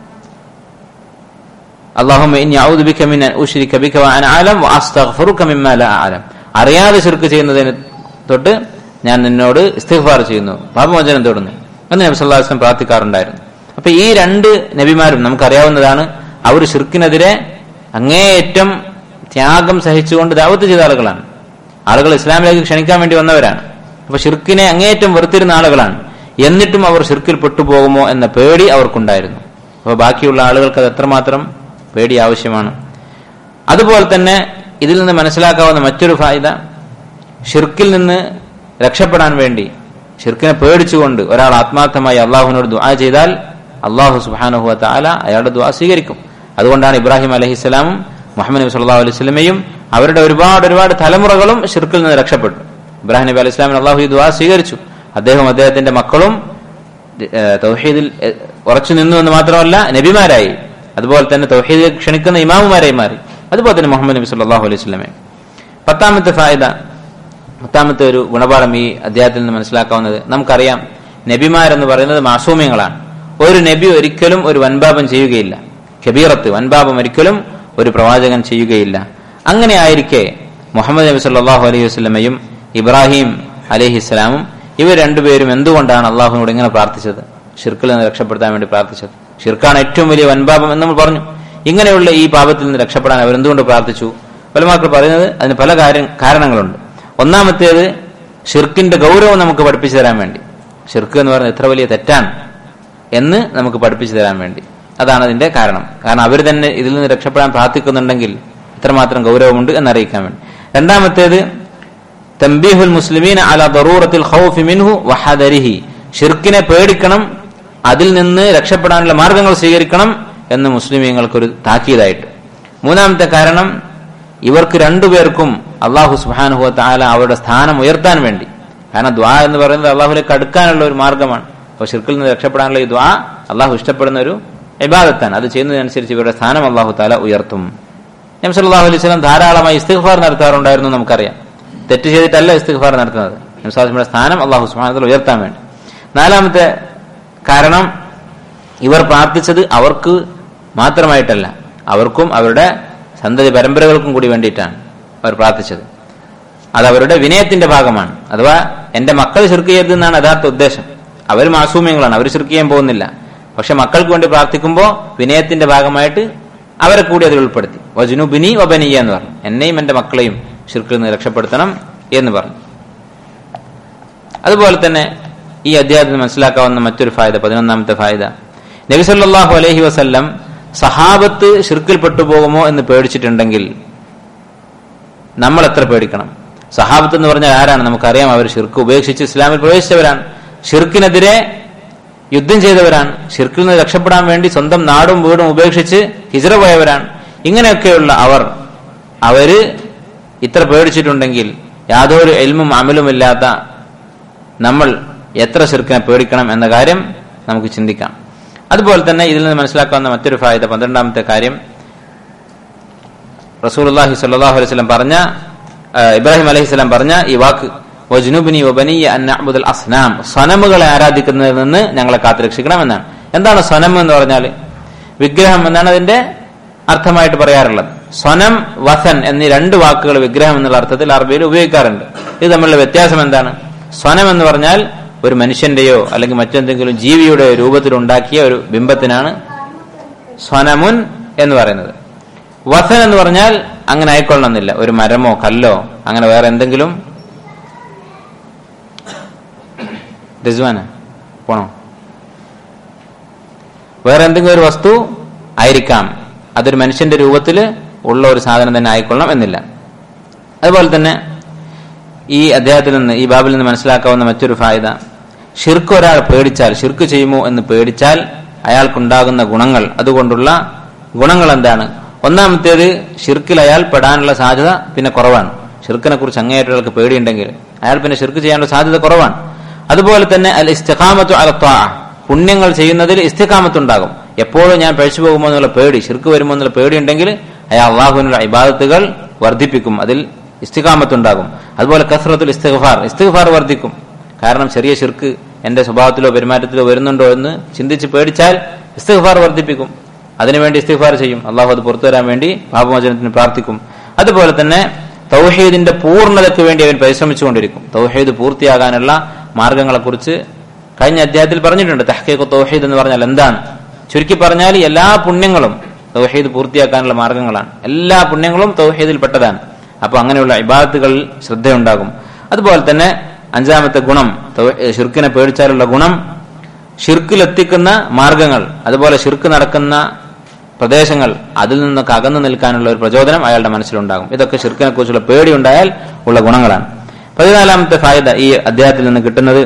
اللهم إني أعوذ بك من أن أشرك بك وأنا أعلم وأستغفرك مما لا أعلم അറിയാതെ ശിർക്ക് ചെയ്യുന്നതിന് തൊട്ട് ഞാൻ നിന്നോട് ഇസ്തിഗ്ഫാർ ചെയ്യുന്നു പാപമോചനം തേടുന്നു എന്ന് നബി സല്ലല്ലാഹു അലൈഹി വസല്ലം പ്രാർത്ഥിക്കാറുണ്ടായിരുന്നു അപ്പൊ ഈ രണ്ട് നബിമാരും നമുക്കറിയാവുന്നതാണ് അവർ ഷിർക്കിനെതിരെ അങ്ങേയറ്റം ത്യാഗം സഹിച്ചുകൊണ്ട് ദാവത്ത് ചെയ്ത ആളുകളാണ് ആളുകൾ ഇസ്ലാമിലേക്ക് ക്ഷണിക്കാൻ വേണ്ടി വന്നവരാണ് അപ്പൊ ഷിർക്കിനെ അങ്ങേയറ്റം വെറുത്തിരുന്ന ആളുകളാണ് എന്നിട്ടും അവർ ഷിർക്കിൽ പെട്ടുപോകുമോ എന്ന പേടി അവർക്കുണ്ടായിരുന്നു അപ്പോൾ ബാക്കിയുള്ള ആളുകൾക്ക് അത് എത്രമാത്രം പേടി ആവശ്യമാണ് അതുപോലെ തന്നെ ഇതിൽ നിന്ന് മനസ്സിലാക്കാവുന്ന മറ്റൊരു ഫായിദ ഷിർക്കിൽ നിന്ന് രക്ഷപ്പെടാൻ വേണ്ടി ഷിർക്കിനെ പേടിച്ചുകൊണ്ട് ഒരാൾ ആത്മാർത്ഥമായി അള്ളാഹുവിനോട് ദുആ ചെയ്താൽ അള്ളാഹു സുബാനുഹുവ താല അയാളുടെ ദുആ സ്വീകരിക്കും അതുകൊണ്ടാണ് ഇബ്രാഹിം അലഹിസ്സലാമും മുഹമ്മദ് നബി സല്ലാ അലൈഹി സ്വലമയും അവരുടെ ഒരുപാട് ഒരുപാട് തലമുറകളും ഷിർക്കിൽ നിന്ന് രക്ഷപ്പെട്ടു ഇബ്രാഹിം നബി അലൈഹി സ്വലാമിന് അള്ളാഹു ഈ ദുആ സ്വീകരിച്ചു അദ്ദേഹം അദ്ദേഹത്തിന്റെ മക്കളും തൗഹീദിൽ ഉറച്ചു നിന്നു എന്ന് മാത്രമല്ല നബിമാരായി അതുപോലെ തന്നെ തൗഹീദിൽ ക്ഷണിക്കുന്ന ഇമാമുമാരായി മാറി അതുപോലെ തന്നെ മുഹമ്മദ് നബി സല്ലാഹു അലൈഹി സ്വലമെ പത്താമത്തെ ഫായിദ പത്താമത്തെ ഒരു ഗുണപാഠം ഈ അധ്യായത്തിൽ നിന്ന് മനസ്സിലാക്കാവുന്നത് നമുക്കറിയാം നബിമാരെന്ന് പറയുന്നത് മാസൂമ്യങ്ങളാണ് ഒരു നബി ഒരിക്കലും ഒരു വൻപാപം ചെയ്യുകയില്ല കബീറത്ത് വൻപാപം ഒരിക്കലും ഒരു പ്രവാചകൻ ചെയ്യുകയില്ല അങ്ങനെ ആയിരിക്കെ മുഹമ്മദ് നബി സല്ലാഹു അലൈഹി വസ്ലമയും ഇബ്രാഹിം അലഹിസ്സലാമും ഇവർ രണ്ടുപേരും എന്തുകൊണ്ടാണ് അള്ളാഹുവിനോട് ഇങ്ങനെ പ്രാർത്ഥിച്ചത് ഷിർക്കിൽ നിന്ന് രക്ഷപ്പെടുത്താൻ വേണ്ടി പ്രാർത്ഥിച്ചത് ഷിർക്കാണ് ഏറ്റവും വലിയ വൻപാപം എന്ന് നമ്മൾ പറഞ്ഞു ഇങ്ങനെയുള്ള ഈ പാപത്തിൽ നിന്ന് രക്ഷപ്പെടാൻ അവർ എന്തുകൊണ്ട് പ്രാർത്ഥിച്ചു പലമാക്കൾ പറയുന്നത് അതിന് പല കാര്യം കാരണങ്ങളുണ്ട് ഒന്നാമത്തേത് ഷിർക്കിന്റെ ഗൗരവം നമുക്ക് പഠിപ്പിച്ചു തരാൻ വേണ്ടി ഷിർക്ക് എന്ന് പറയുന്നത് എത്ര വലിയ തെറ്റാണ് എന്ന് നമുക്ക് പഠിപ്പിച്ചു തരാൻ വേണ്ടി അതാണ് അതിന്റെ കാരണം കാരണം അവർ തന്നെ ഇതിൽ നിന്ന് രക്ഷപ്പെടാൻ പ്രാർത്ഥിക്കുന്നുണ്ടെങ്കിൽ ഇത്രമാത്രം ഗൗരവമുണ്ട് എന്നറിയിക്കാൻ വേണ്ടി രണ്ടാമത്തേത് തംബീഹുൽ മുസ്ലിമീൻ അല ദറൂറത്തിൽ ഖൗഫി മിൻഹു വഹദരിഹി ഷിർക്കിനെ പേടിക്കണം അതിൽ നിന്ന് രക്ഷപ്പെടാനുള്ള മാർഗങ്ങൾ സ്വീകരിക്കണം എന്ന് മുസ്ലിമീങ്ങൾക്കൊരു താക്കീതായിട്ട് മൂന്നാമത്തെ കാരണം ഇവർക്ക് രണ്ടുപേർക്കും അള്ളാഹു സുബാനുഹു താല അവരുടെ സ്ഥാനം ഉയർത്താൻ വേണ്ടി കാരണം ദ്വാ എന്ന് പറയുന്നത് അള്ളാഹുലേക്ക് അടുക്കാനുള്ള ഒരു മാർഗമാണ് അപ്പോൾ ഷിർക്കിൽ നിന്ന് രക്ഷപ്പെടാനുള്ള ഈ ദ്വാ അള്ളാഹു ഇഷ്ടപ്പെടുന്ന ഒരു ഇബാദത്താണ് അത് ചെയ്യുന്നതിനനുസരിച്ച് ഇവരുടെ സ്ഥാനം അള്ളാഹു താല ഉയർത്തും നബ്സല്ലാഹു അലൈഹി സ്വലം ധാരാളമായി ഇസ്തിഗ്ഫാർ നടത്താറുണ്ടായിരുന്നു നമുക്കറിയാം തെറ്റ് ചെയ്തിട്ടല്ല ഇസ്തിഗ്ഫാർ നടത്തുന്നത് നബ്സാസിന്റെ സ്ഥാനം അള്ളാഹു സുബാനത്തിൽ ഉയർത്താൻ വേണ്ടി നാലാമത്തെ കാരണം ഇവർ പ്രാർത്ഥിച്ചത് അവർക്ക് മാത്രമായിട്ടല്ല അവർക്കും അവരുടെ സന്തതി പരമ്പരകൾക്കും കൂടി വേണ്ടിയിട്ടാണ് അവർ പ്രാർത്ഥിച്ചത് അത് അവരുടെ വിനയത്തിന്റെ ഭാഗമാണ് അഥവാ എന്റെ മക്കൾ ശിർക്ക് ചെയ്യരുതെന്നാണ് യഥാർത്ഥ ഉദ്ദേശം അവർ മാസൂമ്യങ്ങളാണ് അവർ ശിർക്ക് ചെയ്യാൻ പോകുന്നില്ല പക്ഷെ മക്കൾക്ക് വേണ്ടി പ്രാർത്ഥിക്കുമ്പോൾ വിനയത്തിന്റെ ഭാഗമായിട്ട് അവരെ കൂടി അതിൽ ഉൾപ്പെടുത്തി വജുനുബിനി വബനിയ എന്ന് പറഞ്ഞു എന്നെയും എന്റെ മക്കളെയും ഷിർക്കിൽ നിന്ന് രക്ഷപ്പെടുത്തണം എന്ന് പറഞ്ഞു അതുപോലെ തന്നെ ഈ അധ്യായത്തിൽ മനസ്സിലാക്കാവുന്ന മറ്റൊരു ഫായത പതിനൊന്നാമത്തെ ഫായത നബിസല്ലാഹു അലഹി വസല്ലം സഹാബത്ത് ഷിർക്കിൽ പെട്ടുപോകുമോ എന്ന് പേടിച്ചിട്ടുണ്ടെങ്കിൽ നമ്മൾ എത്ര പേടിക്കണം സഹാബത്ത് എന്ന് പറഞ്ഞാൽ ആരാണ് നമുക്കറിയാം അവർ ഷിർക്ക് ഉപേക്ഷിച്ച് ഇസ്ലാമിൽ പ്രവേശിച്ചവരാണ് ഷിർക്കിനെതിരെ യുദ്ധം ചെയ്തവരാണ് ഷിർക്കിൽ നിന്ന് രക്ഷപ്പെടാൻ വേണ്ടി സ്വന്തം നാടും വീടും ഉപേക്ഷിച്ച് ഹിജറ പോയവരാണ് ഇങ്ങനെയൊക്കെയുള്ള അവർ അവര് ഇത്ര പേടിച്ചിട്ടുണ്ടെങ്കിൽ യാതൊരു എൽമും അമലുമില്ലാത്ത നമ്മൾ എത്ര ഷിർക്കിനെ പേടിക്കണം എന്ന കാര്യം നമുക്ക് ചിന്തിക്കാം അതുപോലെ തന്നെ ഇതിൽ നിന്ന് മനസ്സിലാക്കാവുന്ന മറ്റൊരു ഫായത പന്ത്രണ്ടാമത്തെ കാര്യം റസൂലുള്ളാഹി സ്വല്ലല്ലാഹു അലൈഹി വസല്ലം പറഞ്ഞ ഇബ്രാഹിം അലൈഹി സ്വലാം പറഞ്ഞ ഈ വാക്ക് വജ്നുബിനി വബനിയ അൻ നഅ്ബുദൽ അസ്നാം സനമുകളെ ആരാധിക്കുന്നതിൽ നിന്ന് ഞങ്ങളെ കാത്തുരക്ഷിക്കണം എന്നാണ് എന്താണ് സനം എന്ന് പറഞ്ഞാൽ വിഗ്രഹം എന്നാണ് അതിന്റെ അർത്ഥമായിട്ട് പറയാറുള്ളത് സ്വനം വസൻ എന്നീ രണ്ട് വാക്കുകൾ വിഗ്രഹം എന്നുള്ള അർത്ഥത്തിൽ അറബിയിൽ ഉപയോഗിക്കാറുണ്ട് ഇത് തമ്മിലുള്ള വ്യത്യാസം എന്താണ് സ്വനം എന്ന് പറഞ്ഞാൽ ഒരു മനുഷ്യന്റെയോ അല്ലെങ്കിൽ മറ്റെന്തെങ്കിലും ജീവിയുടെ രൂപത്തിൽ ഉണ്ടാക്കിയ ഒരു ബിംബത്തിനാണ് സ്വനമുൻ എന്ന് പറയുന്നത് വസൻ എന്ന് പറഞ്ഞാൽ അങ്ങനെ ആയിക്കൊള്ളണമെന്നില്ല ഒരു മരമോ കല്ലോ അങ്ങനെ വേറെ എന്തെങ്കിലും റിസ്വാന പോണോ വേറെ എന്തെങ്കിലും ഒരു വസ്തു ആയിരിക്കാം അതൊരു മനുഷ്യന്റെ രൂപത്തിൽ ഉള്ള ഒരു സാധനം തന്നെ ആയിക്കൊള്ളണം എന്നില്ല അതുപോലെ തന്നെ ഈ അദ്ദേഹത്തിൽ നിന്ന് ഈ ബാബിൽ നിന്ന് മനസ്സിലാക്കാവുന്ന മറ്റൊരു ഫായത ഷിർക്ക് ഒരാൾ പേടിച്ചാൽ ഷിർക്ക് ചെയ്യുമോ എന്ന് പേടിച്ചാൽ അയാൾക്കുണ്ടാകുന്ന ഗുണങ്ങൾ അതുകൊണ്ടുള്ള ഗുണങ്ങൾ എന്താണ് ഒന്നാമത്തേത് ഷിർക്കിൽ അയാൾ പെടാനുള്ള സാധ്യത പിന്നെ കുറവാണ് ഷിർക്കിനെ കുറിച്ച് അങ്ങേയറ്റം ഒരാൾക്ക് പേടിയുണ്ടെങ്കിൽ അയാൾ പിന്നെ ഷിർക്ക് ചെയ്യാനുള്ള സാധ്യത കുറവാണ് അതുപോലെ തന്നെ അൽ ഇസ്തിഖാമത്തു അലത്വാ പുണ്യങ്ങൾ ചെയ്യുന്നതിൽ ഇസ്തിഖാമത്തുണ്ടാകും എപ്പോഴും ഞാൻ പഴിച്ചു പോകുമോ എന്നുള്ള പേടി ഷിർക്ക് വരുമോ എന്നുള്ള പേടി ഉണ്ടെങ്കിൽ അയാൾ അള്ളാഹുവിനുള്ള ഇബാദത്തുകൾ വർദ്ധിപ്പിക്കും അതിൽ ഇസ്തിഖാമത്തുണ്ടാകും അതുപോലെ കസ്രത്തുൽ ഇസ്തിഗ്ഫാർ ഇസ്തിഗ്ഫാർ വർദ്ധിക്കും കാരണം ചെറിയ ഷിർക്ക് എന്റെ സ്വഭാവത്തിലോ പെരുമാറ്റത്തിലോ വരുന്നുണ്ടോ എന്ന് ചിന്തിച്ച് പേടിച്ചാൽ ഇസ്തിഗ്ഫാർ വർദ്ധിപ്പിക്കും അതിനുവേണ്ടി ഇസ്തിഗ്ഫാർ ചെയ്യും അള്ളാഹു അത് പുറത്തു വരാൻ വേണ്ടി പാപമോചനത്തിന് പ്രാർത്ഥിക്കും അതുപോലെ തന്നെ തൗഹീദിന്റെ പൂർണ്ണതയ്ക്ക് വേണ്ടി അവൻ പരിശ്രമിച്ചുകൊണ്ടിരിക്കും തൗഹീദ് പൂർത്തിയാകാനുള്ള മാർഗങ്ങളെക്കുറിച്ച് കഴിഞ്ഞ അധ്യായത്തിൽ പറഞ്ഞിട്ടുണ്ട് തഹ്കീഖ് തൗഹീദ് എന്ന് പറഞ്ഞാൽ എന്താണ് ചുരുക്കി പറഞ്ഞാൽ എല്ലാ പുണ്യങ്ങളും തൗഹീദ് പൂർത്തിയാക്കാനുള്ള മാർഗങ്ങളാണ് എല്ലാ പുണ്യങ്ങളും തൗഹീദിൽ പെട്ടതാണ് അപ്പൊ അങ്ങനെയുള്ള ഇബാദത്തുകളിൽ ശ്രദ്ധയുണ്ടാകും അതുപോലെ തന്നെ അഞ്ചാമത്തെ ഗുണം ഷിർക്കിനെ പേടിച്ചാലുള്ള ഗുണം ഷിർക്കിലെത്തിക്കുന്ന മാർഗങ്ങൾ അതുപോലെ ഷിർക്ക് നടക്കുന്ന പ്രദേശങ്ങൾ അതിൽ നിന്നൊക്കെ അകന്നു നിൽക്കാനുള്ള ഒരു പ്രചോദനം അയാളുടെ മനസ്സിലുണ്ടാകും ഇതൊക്കെ ഷിർക്കിനെ കുറിച്ചുള്ള പേടി ഉണ്ടായാൽ ഉള്ള ഗുണങ്ങളാണ് പതിനാലാമത്തെ ഫായത ഈ അദ്ദേഹത്തിൽ നിന്ന് കിട്ടുന്നത്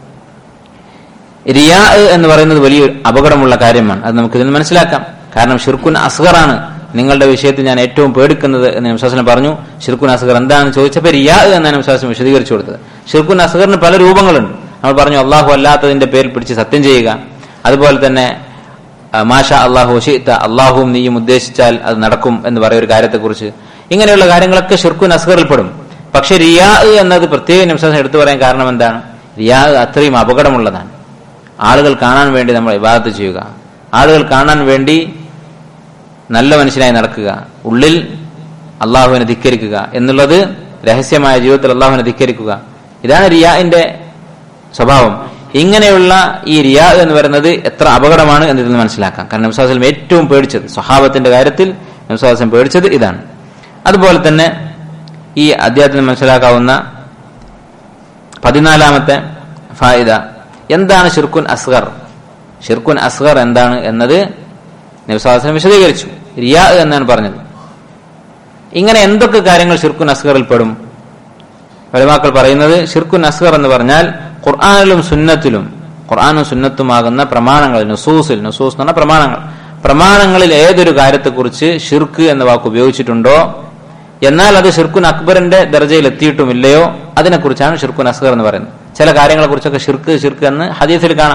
റിയാ എന്ന് പറയുന്നത് വലിയ അപകടമുള്ള കാര്യമാണ് അത് നമുക്ക് ഇതിൽ മനസ്സിലാക്കാം കാരണം ഷിർക്കുൻ അസ്ഗറാണ് നിങ്ങളുടെ വിഷയത്തിൽ ഞാൻ ഏറ്റവും പേടിക്കുന്നത് എന്ന് നംസാസനം പറഞ്ഞു ഷിർക്കുൻ അസ്ഗർ എന്താണെന്ന് ചോദിച്ചപ്പോൾ റിയാ എന്നാണ് നംസാസം വിശദീകരിച്ചു കൊടുത്തത് ഷിർക്കുൻ അസ്ഗറിന് പല രൂപങ്ങളുണ്ട് നമ്മൾ പറഞ്ഞു അള്ളാഹു അല്ലാത്തതിന്റെ പേരിൽ പിടിച്ച് സത്യം ചെയ്യുക അതുപോലെ തന്നെ മാഷ അള്ളാഹു ഷീത്ത അള്ളാഹുവും നീയും ഉദ്ദേശിച്ചാൽ അത് നടക്കും എന്ന് പറയുന്ന ഒരു കാര്യത്തെക്കുറിച്ച് ഇങ്ങനെയുള്ള കാര്യങ്ങളൊക്കെ ഷിർക്കുൻ അസ്ഗറിൽ പെടും പക്ഷെ റിയാ എന്നത് പ്രത്യേക നിമിഷം എടുത്തു പറയാൻ കാരണം എന്താണ് റിയാ അത്രയും അപകടമുള്ളതാണ് ആളുകൾ കാണാൻ വേണ്ടി നമ്മൾ ഇബാദത്ത് ചെയ്യുക ആളുകൾ കാണാൻ വേണ്ടി നല്ല മനുഷ്യനായി നടക്കുക ഉള്ളിൽ അള്ളാഹുവിനെ ധിക്കരിക്കുക എന്നുള്ളത് രഹസ്യമായ ജീവിതത്തിൽ അള്ളാഹുവിനെ ധിക്കരിക്കുക ഇതാണ് റിയാന്റെ സ്വഭാവം ഇങ്ങനെയുള്ള ഈ റിയാ എന്ന് പറയുന്നത് എത്ര അപകടമാണ് എന്ന് ഇതിൽ മനസ്സിലാക്കാം കാരണം നബ്സാസ്ലം ഏറ്റവും പേടിച്ചത് സ്വഭാവത്തിന്റെ കാര്യത്തിൽ നബ്സാസ്ലം പേടിച്ചത് ഇതാണ് അതുപോലെ തന്നെ ഈ അധ്യായത്തിൽ മനസ്സിലാക്കാവുന്ന പതിനാലാമത്തെ ഫായിദ എന്താണ് ഷിർക്കുൻ അസ്ഗർ ഷിർക്കുൻ അസ്ഗർ എന്താണ് എന്നത് നബിസ്വാസനം വിശദീകരിച്ചു റിയാ എന്നാണ് പറഞ്ഞത് ഇങ്ങനെ എന്തൊക്കെ കാര്യങ്ങൾ ഷിർക്കുൻ അസ്ഗറിൽ പെടും വലമാക്കൾ പറയുന്നത് ഷിർക്കുൻ അസ്ഗർ എന്ന് പറഞ്ഞാൽ ഖുർആാനിലും സുന്നത്തിലും ഖുർആാനും സുന്നത്തുമാകുന്ന പ്രമാണങ്ങൾ നുസൂസിൽ നുസൂസ് എന്ന് പറഞ്ഞ പ്രമാണങ്ങൾ പ്രമാണങ്ങളിൽ ഏതൊരു കാര്യത്തെക്കുറിച്ച് ഷിർക്ക് എന്ന വാക്ക് ഉപയോഗിച്ചിട്ടുണ്ടോ എന്നാൽ അത് ഷിർക്കുൻ അക്ബറിന്റെ ദർജയിൽ എത്തിയിട്ടുമില്ലയോ അതിനെക്കുറിച്ചാണ് ഷിർക്കുൻ അസ്ഗർ എന്ന് പറയുന്നത് ചില കാര്യങ്ങളെ കുറിച്ചൊക്കെ ഷിർക്ക് ഷിർക്ക് എന്ന് ഹദീസിൽ കാണാം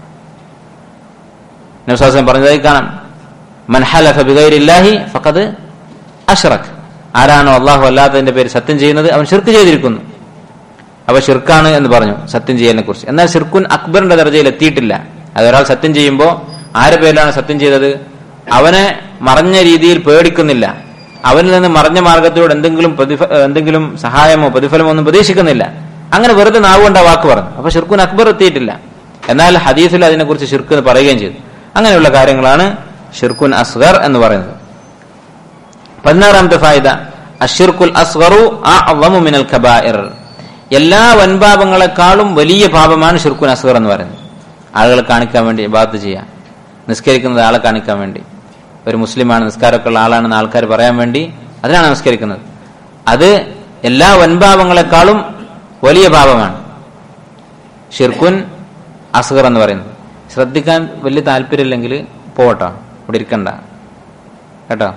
നബ്സാസം പറഞ്ഞതായി കാണാം മൻഹലഫ ബിഗൈരില്ലാഹി ഫഖദ് അഷ്റഖ് ആരാണോ അള്ളാഹു അല്ലാത്തതിന്റെ പേര് സത്യം ചെയ്യുന്നത് അവൻ ഷിർക്ക് ചെയ്തിരിക്കുന്നു അവ ഷിർക്കാണ് എന്ന് പറഞ്ഞു സത്യം ചെയ്യലിനെ കുറിച്ച് എന്നാൽ ഷിർക്കുൻ അക്ബറിന്റെ ദർജയിൽ എത്തിയിട്ടില്ല അത് ഒരാൾ സത്യം ചെയ്യുമ്പോൾ ആരുടെ പേരിലാണ് സത്യം ചെയ്തത് അവനെ മറഞ്ഞ രീതിയിൽ പേടിക്കുന്നില്ല അവനിൽ നിന്ന് മറഞ്ഞ മാർഗത്തിലൂടെ എന്തെങ്കിലും പ്രതിഫ എന്തെങ്കിലും സഹായമോ പ്രതിഫലമോ ഒന്നും പ്രതീക്ഷിക്കുന്നില്ല അങ്ങനെ വെറുതെ നാവുകൊണ്ട് ആ വാക്ക് പറഞ്ഞു അപ്പൊ ഷിർക്കുൻ അക്ബർ എത്തിയിട്ടില്ല എന്നാൽ ഹദീസിൽ അതിനെക്കുറിച്ച് ഷിർക്ക് എന്ന് പറയുകയും ചെയ്തു അങ്ങനെയുള്ള കാര്യങ്ങളാണ് ഷിർക്കുൻ അസ്ഗർ എന്ന് പറയുന്നത് പതിനാറാമത്തെ ഫായിദ അഷിർക്കുൽ അസ്ഗറു അഅ്ളമു മിനൽ കബായിർ എല്ലാ വൻപാപങ്ങളെക്കാളും വലിയ പാപമാണ് ഷിർക്കുൻ അസ്ഗർ എന്ന് പറയുന്നത് ആളുകളെ കാണിക്കാൻ വേണ്ടി ഇബാദത്ത് ചെയ്യാം നിസ്കരിക്കുന്നത് ആളെ കാണിക്കാൻ വേണ്ടി ഒരു മുസ്ലിമാണ് നിസ്കാരമൊക്കെ ഉള്ള ആളാണെന്ന് ആൾക്കാർ പറയാൻ വേണ്ടി അതിനാണ് നമസ്കരിക്കുന്നത് അത് എല്ലാ വൻപാപങ്ങളെക്കാളും വലിയ പാപമാണ് ഷിർക്കുൻ അസ്ഗർ എന്ന് പറയുന്നത് ശ്രദ്ധിക്കാൻ വലിയ താല്പര്യമില്ലെങ്കിൽ പോകട്ടോ ഇവിടെ ഇരിക്കണ്ട കേട്ടോ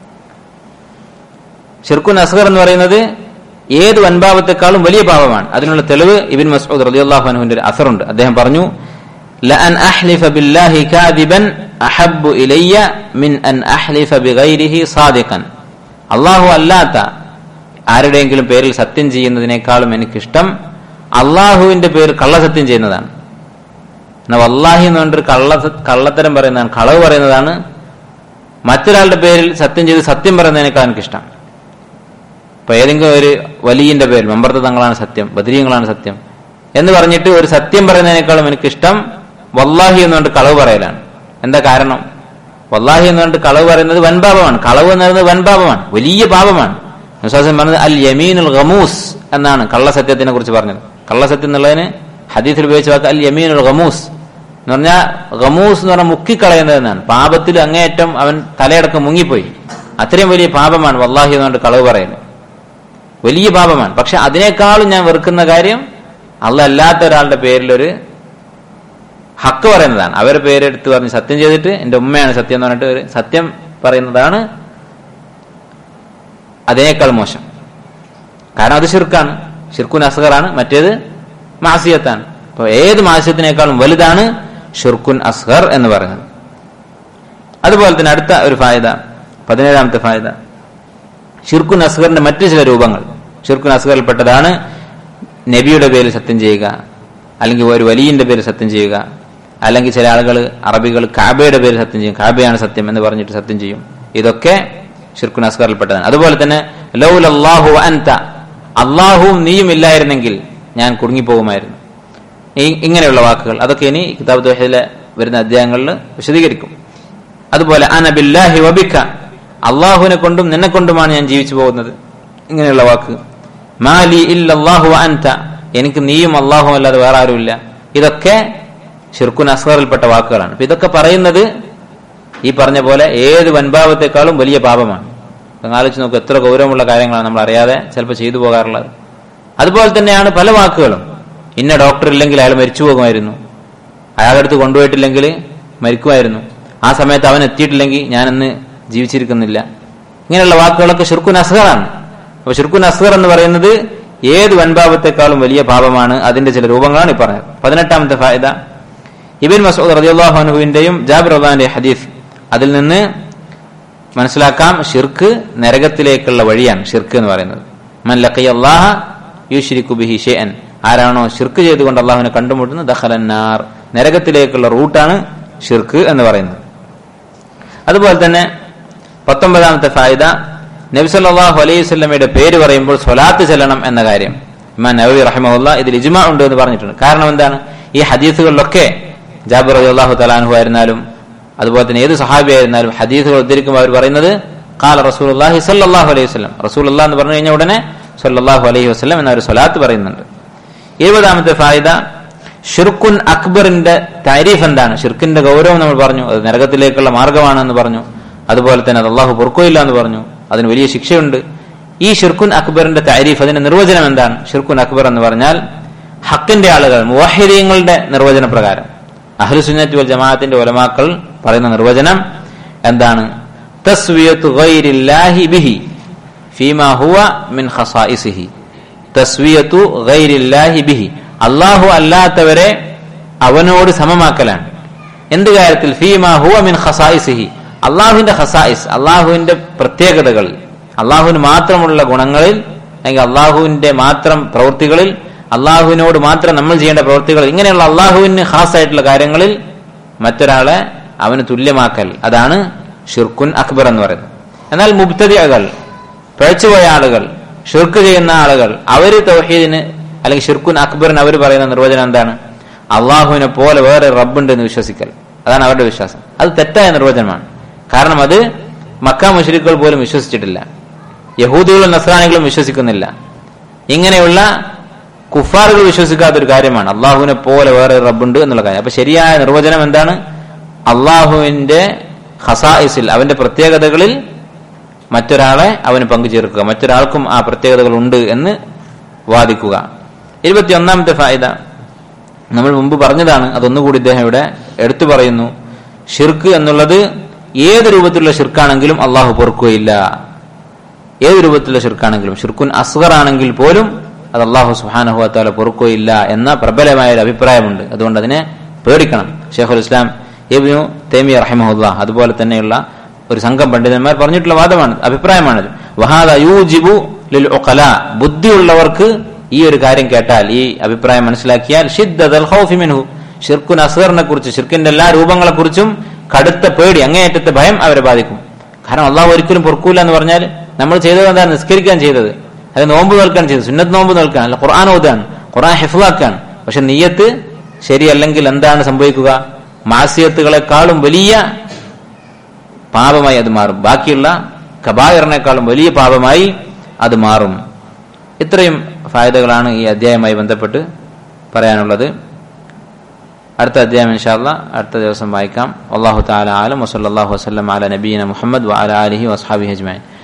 ഷിർക്കുൻ അസ്ഗർ എന്ന് പറയുന്നത് ഏത് വൻപാപത്തെക്കാളും വലിയ പാപമാണ് അതിനുള്ള തെളിവ് ഇബിൻ മസ്ഊദ് റളിയല്ലാഹു അൻഹുവിന്റെ ഒരു അസറുണ്ട് അദ്ദേഹം പറഞ്ഞു ലഅൻ അഹ്ലിഫ ബില്ലാഹി കാദിബൻ അഹബ്ബു ഇലയ്യ മിൻ അൻ അഹ്ലിഫ ബിഗൈരിഹി സാദിഖൻ അല്ലാഹു അല്ലാത്ത ആരുടെയെങ്കിലും പേരിൽ സത്യം ചെയ്യുന്നതിനേക്കാളും എനിക്കിഷ്ടം അള്ളാഹുവിന്റെ പേര് കള്ളസത്യം ചെയ്യുന്നതാണ് എന്നാ വല്ലാഹി എന്ന് പറഞ്ഞൊരു കള്ള കള്ളത്തരം പറയുന്നതാണ് കളവ് പറയുന്നതാണ് മറ്റൊരാളുടെ പേരിൽ സത്യം ചെയ്ത് സത്യം പറയുന്നതിനേക്കാൾ എനിക്കിഷ്ടം ഇപ്പൊ ഏതെങ്കിലും ഒരു വലിയന്റെ പേരിൽ മമ്പർത്ത തങ്ങളാണ് സത്യം ബദരീയങ്ങളാണ് സത്യം എന്ന് പറഞ്ഞിട്ട് ഒരു സത്യം പറയുന്നതിനേക്കാളും എനിക്കിഷ്ടം വല്ലാഹി എന്ന് പറഞ്ഞിട്ട് കളവ് പറയലാണ് എന്താ കാരണം വല്ലാഹി എന്ന് പറഞ്ഞിട്ട് കളവ് പറയുന്നത് വൻപാപമാണ് കളവ് എന്ന് പറയുന്നത് വൻപാപമാണ് വലിയ പാപമാണ് വിശ്വാസം പറഞ്ഞത് അൽ യമീനുൽ ഗമൂസ് എന്നാണ് കള്ളസത്യത്തിനെ കുറിച്ച് പറഞ്ഞത് കള്ളസത്യം എന്നുള്ളതിന് ഹദീസിൽ ഉപയോഗിച്ച വാക്ക് അൽ യമീനുൽ ഗമൂസ് എന്ന് പറഞ്ഞാൽ ഗമൂസ് എന്ന് പറഞ്ഞാൽ മുക്കിക്കളയുന്നത് എന്നാണ് പാപത്തിൽ അങ്ങേയറ്റം അവൻ തലയടക്കം മുങ്ങിപ്പോയി അത്രയും വലിയ പാപമാണ് വല്ലാഹി എന്ന് പറഞ്ഞിട്ട് കളവ് പറയുന്നത് വലിയ പാപമാണ് പക്ഷെ അതിനേക്കാളും ഞാൻ വെറുക്കുന്ന കാര്യം അല്ല അല്ലാത്ത ഒരാളുടെ പേരിൽ ഒരു ഹക്ക് പറയുന്നതാണ് അവരുടെ പേരെടുത്ത് പറഞ്ഞ് സത്യം ചെയ്തിട്ട് എന്റെ ഉമ്മയാണ് സത്യം എന്ന് പറഞ്ഞിട്ട് ഒരു സത്യം പറയുന്നതാണ് അതിനേക്കാൾ മോശം കാരണം അത് ഷിർക്കാണ് ഷിർക്കുൻ അസ്ഗറാണ് മറ്റേത് മാസിയത്താണ് അപ്പൊ ഏത് മാസിയത്തിനേക്കാളും വലുതാണ് ഷിർക്കുൻ അസ്ഗർ എന്ന് പറയുന്നത് അതുപോലെ തന്നെ അടുത്ത ഒരു ഫായത പതിനേഴാമത്തെ ഫായത ഷിർക്കുൻ അസ്ഗറിന്റെ മറ്റു ചില രൂപങ്ങൾ ഷിർക്കുൻ അസ്ഗറിൽപ്പെട്ടതാണ് നബിയുടെ പേരിൽ സത്യം ചെയ്യുക അല്ലെങ്കിൽ ഒരു വലിയന്റെ പേരിൽ സത്യം ചെയ്യുക അല്ലെങ്കിൽ ചില ആളുകൾ അറബികൾ കാബയുടെ പേരിൽ സത്യം ചെയ്യും കാബയാണ് സത്യം എന്ന് പറഞ്ഞിട്ട് സത്യം ചെയ്യും ഇതൊക്കെ ഷിർക്കുൻ അസ്ഗറിൽപ്പെട്ടതാണ് അതുപോലെ തന്നെ ലൗൽ അള്ളാഹു അൻത അള്ളാഹുവും നീയും ഇല്ലായിരുന്നെങ്കിൽ ഞാൻ കുടുങ്ങിപ്പോകുമായിരുന്നു ഇങ്ങനെയുള്ള വാക്കുകൾ അതൊക്കെ ഇനി കിതാബ് ദോഹയിലെ വരുന്ന അധ്യായങ്ങളിൽ വിശദീകരിക്കും അതുപോലെ അനബില്ലാഹി വബിക്ക അള്ളാഹുവിനെ കൊണ്ടും നിന്നെ കൊണ്ടുമാണ് ഞാൻ ജീവിച്ചു പോകുന്നത് ഇങ്ങനെയുള്ള വാക്ക് മാലി ഇല്ലാഹു അൻത എനിക്ക് നീയും അള്ളാഹും അല്ലാതെ വേറെ ആരുമില്ല ഇതൊക്കെ ഷിർക്കുൻ അസ്ഹറിൽപ്പെട്ട വാക്കുകളാണ് അപ്പൊ ഇതൊക്കെ പറയുന്നത് ഈ പറഞ്ഞ പോലെ ഏത് വൻഭാവത്തെക്കാളും വലിയ പാപമാണ് ആലോചിച്ച് നോക്കുക എത്ര ഗൗരവമുള്ള കാര്യങ്ങളാണ് നമ്മൾ അറിയാതെ ചിലപ്പോൾ ചെയ്തു പോകാറുള്ളത് അതുപോലെ തന്നെയാണ് പല വാക്കുകളും ഇന്ന ഡോക്ടർ ഇല്ലെങ്കിൽ അയാൾ മരിച്ചു പോകുമായിരുന്നു അയാളുടെ അടുത്ത് കൊണ്ടുപോയിട്ടില്ലെങ്കിൽ മരിക്കുമായിരുന്നു ആ സമയത്ത് അവൻ എത്തിയിട്ടില്ലെങ്കിൽ ഞാനിന്ന് ജീവിച്ചിരിക്കുന്നില്ല ഇങ്ങനെയുള്ള വാക്കുകളൊക്കെ ഷിർക്കുൻ അസ്ഹറാണ് അപ്പൊ ഷിർക്കുൻ അസ്ഹർ എന്ന് പറയുന്നത് ഏത് വൻപാപത്തെക്കാളും വലിയ പാപമാണ് അതിന്റെ ചില രൂപങ്ങളാണ് ഈ പറഞ്ഞത് പതിനെട്ടാമത്തെ ഫായത ഇബിൻ മസൂദ് റളിയല്ലാഹു അൻഹുവിന്റെയും ജാബിർ റഹ്മാന്റെ ഹദീഫ് അതിൽ നിന്ന് മനസ്സിലാക്കാം ഷിർക്ക് നരകത്തിലേക്കുള്ള വഴിയാണ് ഷിർക്ക് എന്ന് പറയുന്നത് മൻ ലഖിയ അല്ലാഹ യുശ്രിക്കു ബിഹി ഷൈഅൻ ആരാണോ ഷിർക്ക് ചെയ്തുകൊണ്ട് അള്ളാഹുവിനെ കണ്ടുമുട്ടുന്നത് ദഖലന്നാർ നരകത്തിലേക്കുള്ള റൂട്ടാണ് ഷിർക്ക് എന്ന് പറയുന്നത് അതുപോലെ തന്നെ പത്തൊമ്പതാമത്തെ ഫായിദ നബി സല്ലല്ലാഹു അലൈഹി വസല്ലമയുടെ പേര് പറയുമ്പോൾ സ്വലാത്ത് ചെല്ലണം എന്ന കാര്യം ഇമാൻ നബി റഹിമഹുല്ല ഇതിൽ ഇജ്മാ ഉണ്ട് എന്ന് പറഞ്ഞിട്ടുണ്ട് കാരണം എന്താണ് ഈ ഹദീസുകളിലൊക്കെ ജാബിർ റളിയല്ലാഹു തലാൻഹു ആയിരുന്നാലും അതുപോലെ തന്നെ ഏത് സഹാബി ആയിരുന്നാലും ഹദീസുകൾ ഉദ്ധരിക്കുമ്പോൾ അവർ പറയുന്നത് കാല റസൂലുള്ളാഹി സല്ലല്ലാഹു അലൈഹി വസല്ലം റസൂലുള്ളാഹ് എന്ന് പറഞ്ഞു കഴിഞ്ഞ ഉടനെ സല്ലല്ലാഹു അലൈഹി വസല്ലം എന്ന ഒരു സ്വലാത്ത് പറയുന്നുണ്ട് ഇരുപതാമത്തെ ഫായിദ ഷിർക്കുൻ അക്ബറിന്റെ താരീഫ് എന്താണ് ഷിർക്കിന്റെ ഗൗരവം നമ്മൾ പറഞ്ഞു അത് നരകത്തിലേക്കുള്ള മാർഗമാണെന്ന് പറഞ്ഞു അതുപോലെ തന്നെ അത് അള്ളാഹു പൊറുക്കുകയില്ല എന്ന് പറഞ്ഞു അതിന് വലിയ ശിക്ഷയുണ്ട് ഈ ഷിർക്കുൻ അക്ബറിന്റെ താരീഫ് അതിന്റെ നിർവചനം എന്താണ് ഷിർക്കുൻ അക്ബർ എന്ന് പറഞ്ഞാൽ ഹക്കിന്റെ ആളുകൾ മുവാഹിദീങ്ങളുടെ നിർവചന പ്രകാരം അഹ്ലുസുന്നത്ത് വൽ ജമാഅത്തിന്റെ ഒലമാക്കൾ പറയുന്ന നിർവചനം എന്താണ് തസ്വിയത്തു ഗൈരില്ലാഹി ബിഹി ഫീമാ ഹുവ മിൻ ഖസായിസിഹി തസ്വിയത്തു ഗൈരില്ലാഹി ബിഹി അള്ളാഹു അല്ലാത്തവരെ അവനോട് സമമാക്കലാണ് എന്ത് കാര്യത്തിൽ ഫീമാ ഹുവ മിൻ ഖസായിസിഹി അള്ളാഹുവിന്റെ ഖസായിസ് അള്ളാഹുവിന്റെ പ്രത്യേകതകൾ അള്ളാഹുവിന് മാത്രമുള്ള ഗുണങ്ങളിൽ അല്ലെങ്കിൽ അള്ളാഹുവിന്റെ മാത്രം പ്രവൃത്തികളിൽ അള്ളാഹുവിനോട് മാത്രം നമ്മൾ ചെയ്യേണ്ട പ്രവൃത്തികൾ ഇങ്ങനെയുള്ള അള്ളാഹുവിന് ഖാസായിട്ടുള്ള കാര്യങ്ങളിൽ മറ്റൊരാളെ അവന് തുല്യമാക്കൽ അതാണ് ഷിർക്കുൻ അക്ബർ എന്ന് പറയുന്നത് എന്നാൽ മുബ്തദികൾ പിഴച്ചുപോയ ആളുകൾ ഷിർക്ക് ചെയ്യുന്ന ആളുകൾ അവര് തൗഹീദിന് അല്ലെങ്കിൽ ഷിർക്കുൻ അക്ബറിന് അവർ പറയുന്ന നിർവചനം എന്താണ് അള്ളാഹുവിനെ പോലെ വേറെ റബ്ബുണ്ട് എന്ന് വിശ്വസിക്കൽ അതാണ് അവരുടെ വിശ്വാസം അത് തെറ്റായ നിർവചനമാണ് കാരണം അത് മക്ക മുഷരിക്കുകൾ പോലും വിശ്വസിച്ചിട്ടില്ല യഹൂദികളും നസ്രാനികളും വിശ്വസിക്കുന്നില്ല ഇങ്ങനെയുള്ള കുഫാറുകൾ വിശ്വസിക്കാത്ത ഒരു കാര്യമാണ് അള്ളാഹുവിനെ പോലെ വേറെ റബ്ബുണ്ട് എന്നുള്ള കാര്യം അപ്പൊ ശരിയായ നിർവചനം എന്താണ് അള്ളാഹുവിന്റെ ഹസായിസിൽ അവന്റെ പ്രത്യേകതകളിൽ മറ്റൊരാളെ അവന് പങ്കുചേർക്കുക മറ്റൊരാൾക്കും ആ പ്രത്യേകതകൾ ഉണ്ട് എന്ന് വാദിക്കുക ഇരുപത്തിയൊന്നാമത്തെ ഫായിദ നമ്മൾ മുമ്പ് പറഞ്ഞതാണ് അതൊന്നുകൂടി ഇദ്ദേഹം ഇവിടെ എടുത്തു പറയുന്നു ഷിർക്ക് എന്നുള്ളത് ഏത് രൂപത്തിലുള്ള ഷിർക്കാണെങ്കിലും അള്ളാഹു പൊറുക്കുകയില്ല ഏത് രൂപത്തിലുള്ള ഷിർക്കാണെങ്കിലും ഷിർക്കുൻ അസ്ഗർ ആണെങ്കിൽ പോലും അത് അള്ളാഹു സുഹാനഹുഅത്താല പൊറുക്കുകയില്ല എന്ന പ്രബലമായ ഒരു അഭിപ്രായമുണ്ട് അതുകൊണ്ട് അതിനെ പേടിക്കണം ഷെയ്ഖുൽ ഇസ്ലാം എബിനു തേമിയ റഹിമഹുല്ല അതുപോലെ തന്നെയുള്ള ഒരു സംഘം പണ്ഡിതന്മാർ പറഞ്ഞിട്ടുള്ള വാദമാണ് അഭിപ്രായമാണത് വഹാദ യൂജിബു ലിൽ ഉഖല ബുദ്ധിയുള്ളവർക്ക് ഈ ഒരു കാര്യം കേട്ടാൽ ഈ അഭിപ്രായം മനസ്സിലാക്കിയാൽ ഷിദ്ദൽ ഖൗഫി മിൻഹു ഷിർക്കുൻ അസ്ഗറിനെ കുറിച്ച് ഷിർക്കിന്റെ എല്ലാ രൂപങ്ങളെ കുറിച്ചും കടുത്ത പേടി അങ്ങേയറ്റത്തെ ഭയം അവരെ ബാധിക്കും കാരണം അള്ളാഹു ഒരിക്കലും പൊറുക്കൂല എന്ന് പറഞ്ഞാൽ നമ്മൾ ചെയ്തത് എന്താണ് നിസ്കരിക്കാൻ ചെയ്തത് അത് നോമ്പ് നിൽക്കാൻ ചെയ്തത് സുന്നത്ത് നോമ്പ് നിൽക്കാൻ അല്ല ഖുർആൻ ഓതാണ് ഖുർആൻ ഹിഫ്ലാക്കാണ് പക്ഷെ നീയത്ത് ശരിയല്ലെങ്കിൽ എന്താണ് സംഭവിക്കുക മാസിയത്തുകളെക്കാളും വലിയ പാപമായി അത് മാറും ബാക്കിയുള്ള കബായറിനേക്കാളും വലിയ പാപമായി അത് മാറും ഇത്രയും ഫായതകളാണ് ഈ അധ്യായവുമായി ബന്ധപ്പെട്ട് പറയാനുള്ളത് അടുത്ത അധ്യായം ഇൻഷാല്ല അടുത്ത ദിവസം വായിക്കാം അള്ളാഹു താല ആലം വസല്ലാഹു വസ്ലം അല നബീന മുഹമ്മദ് വഅല അലിഹി വസ്ഹാബി ഹജ്മാൻ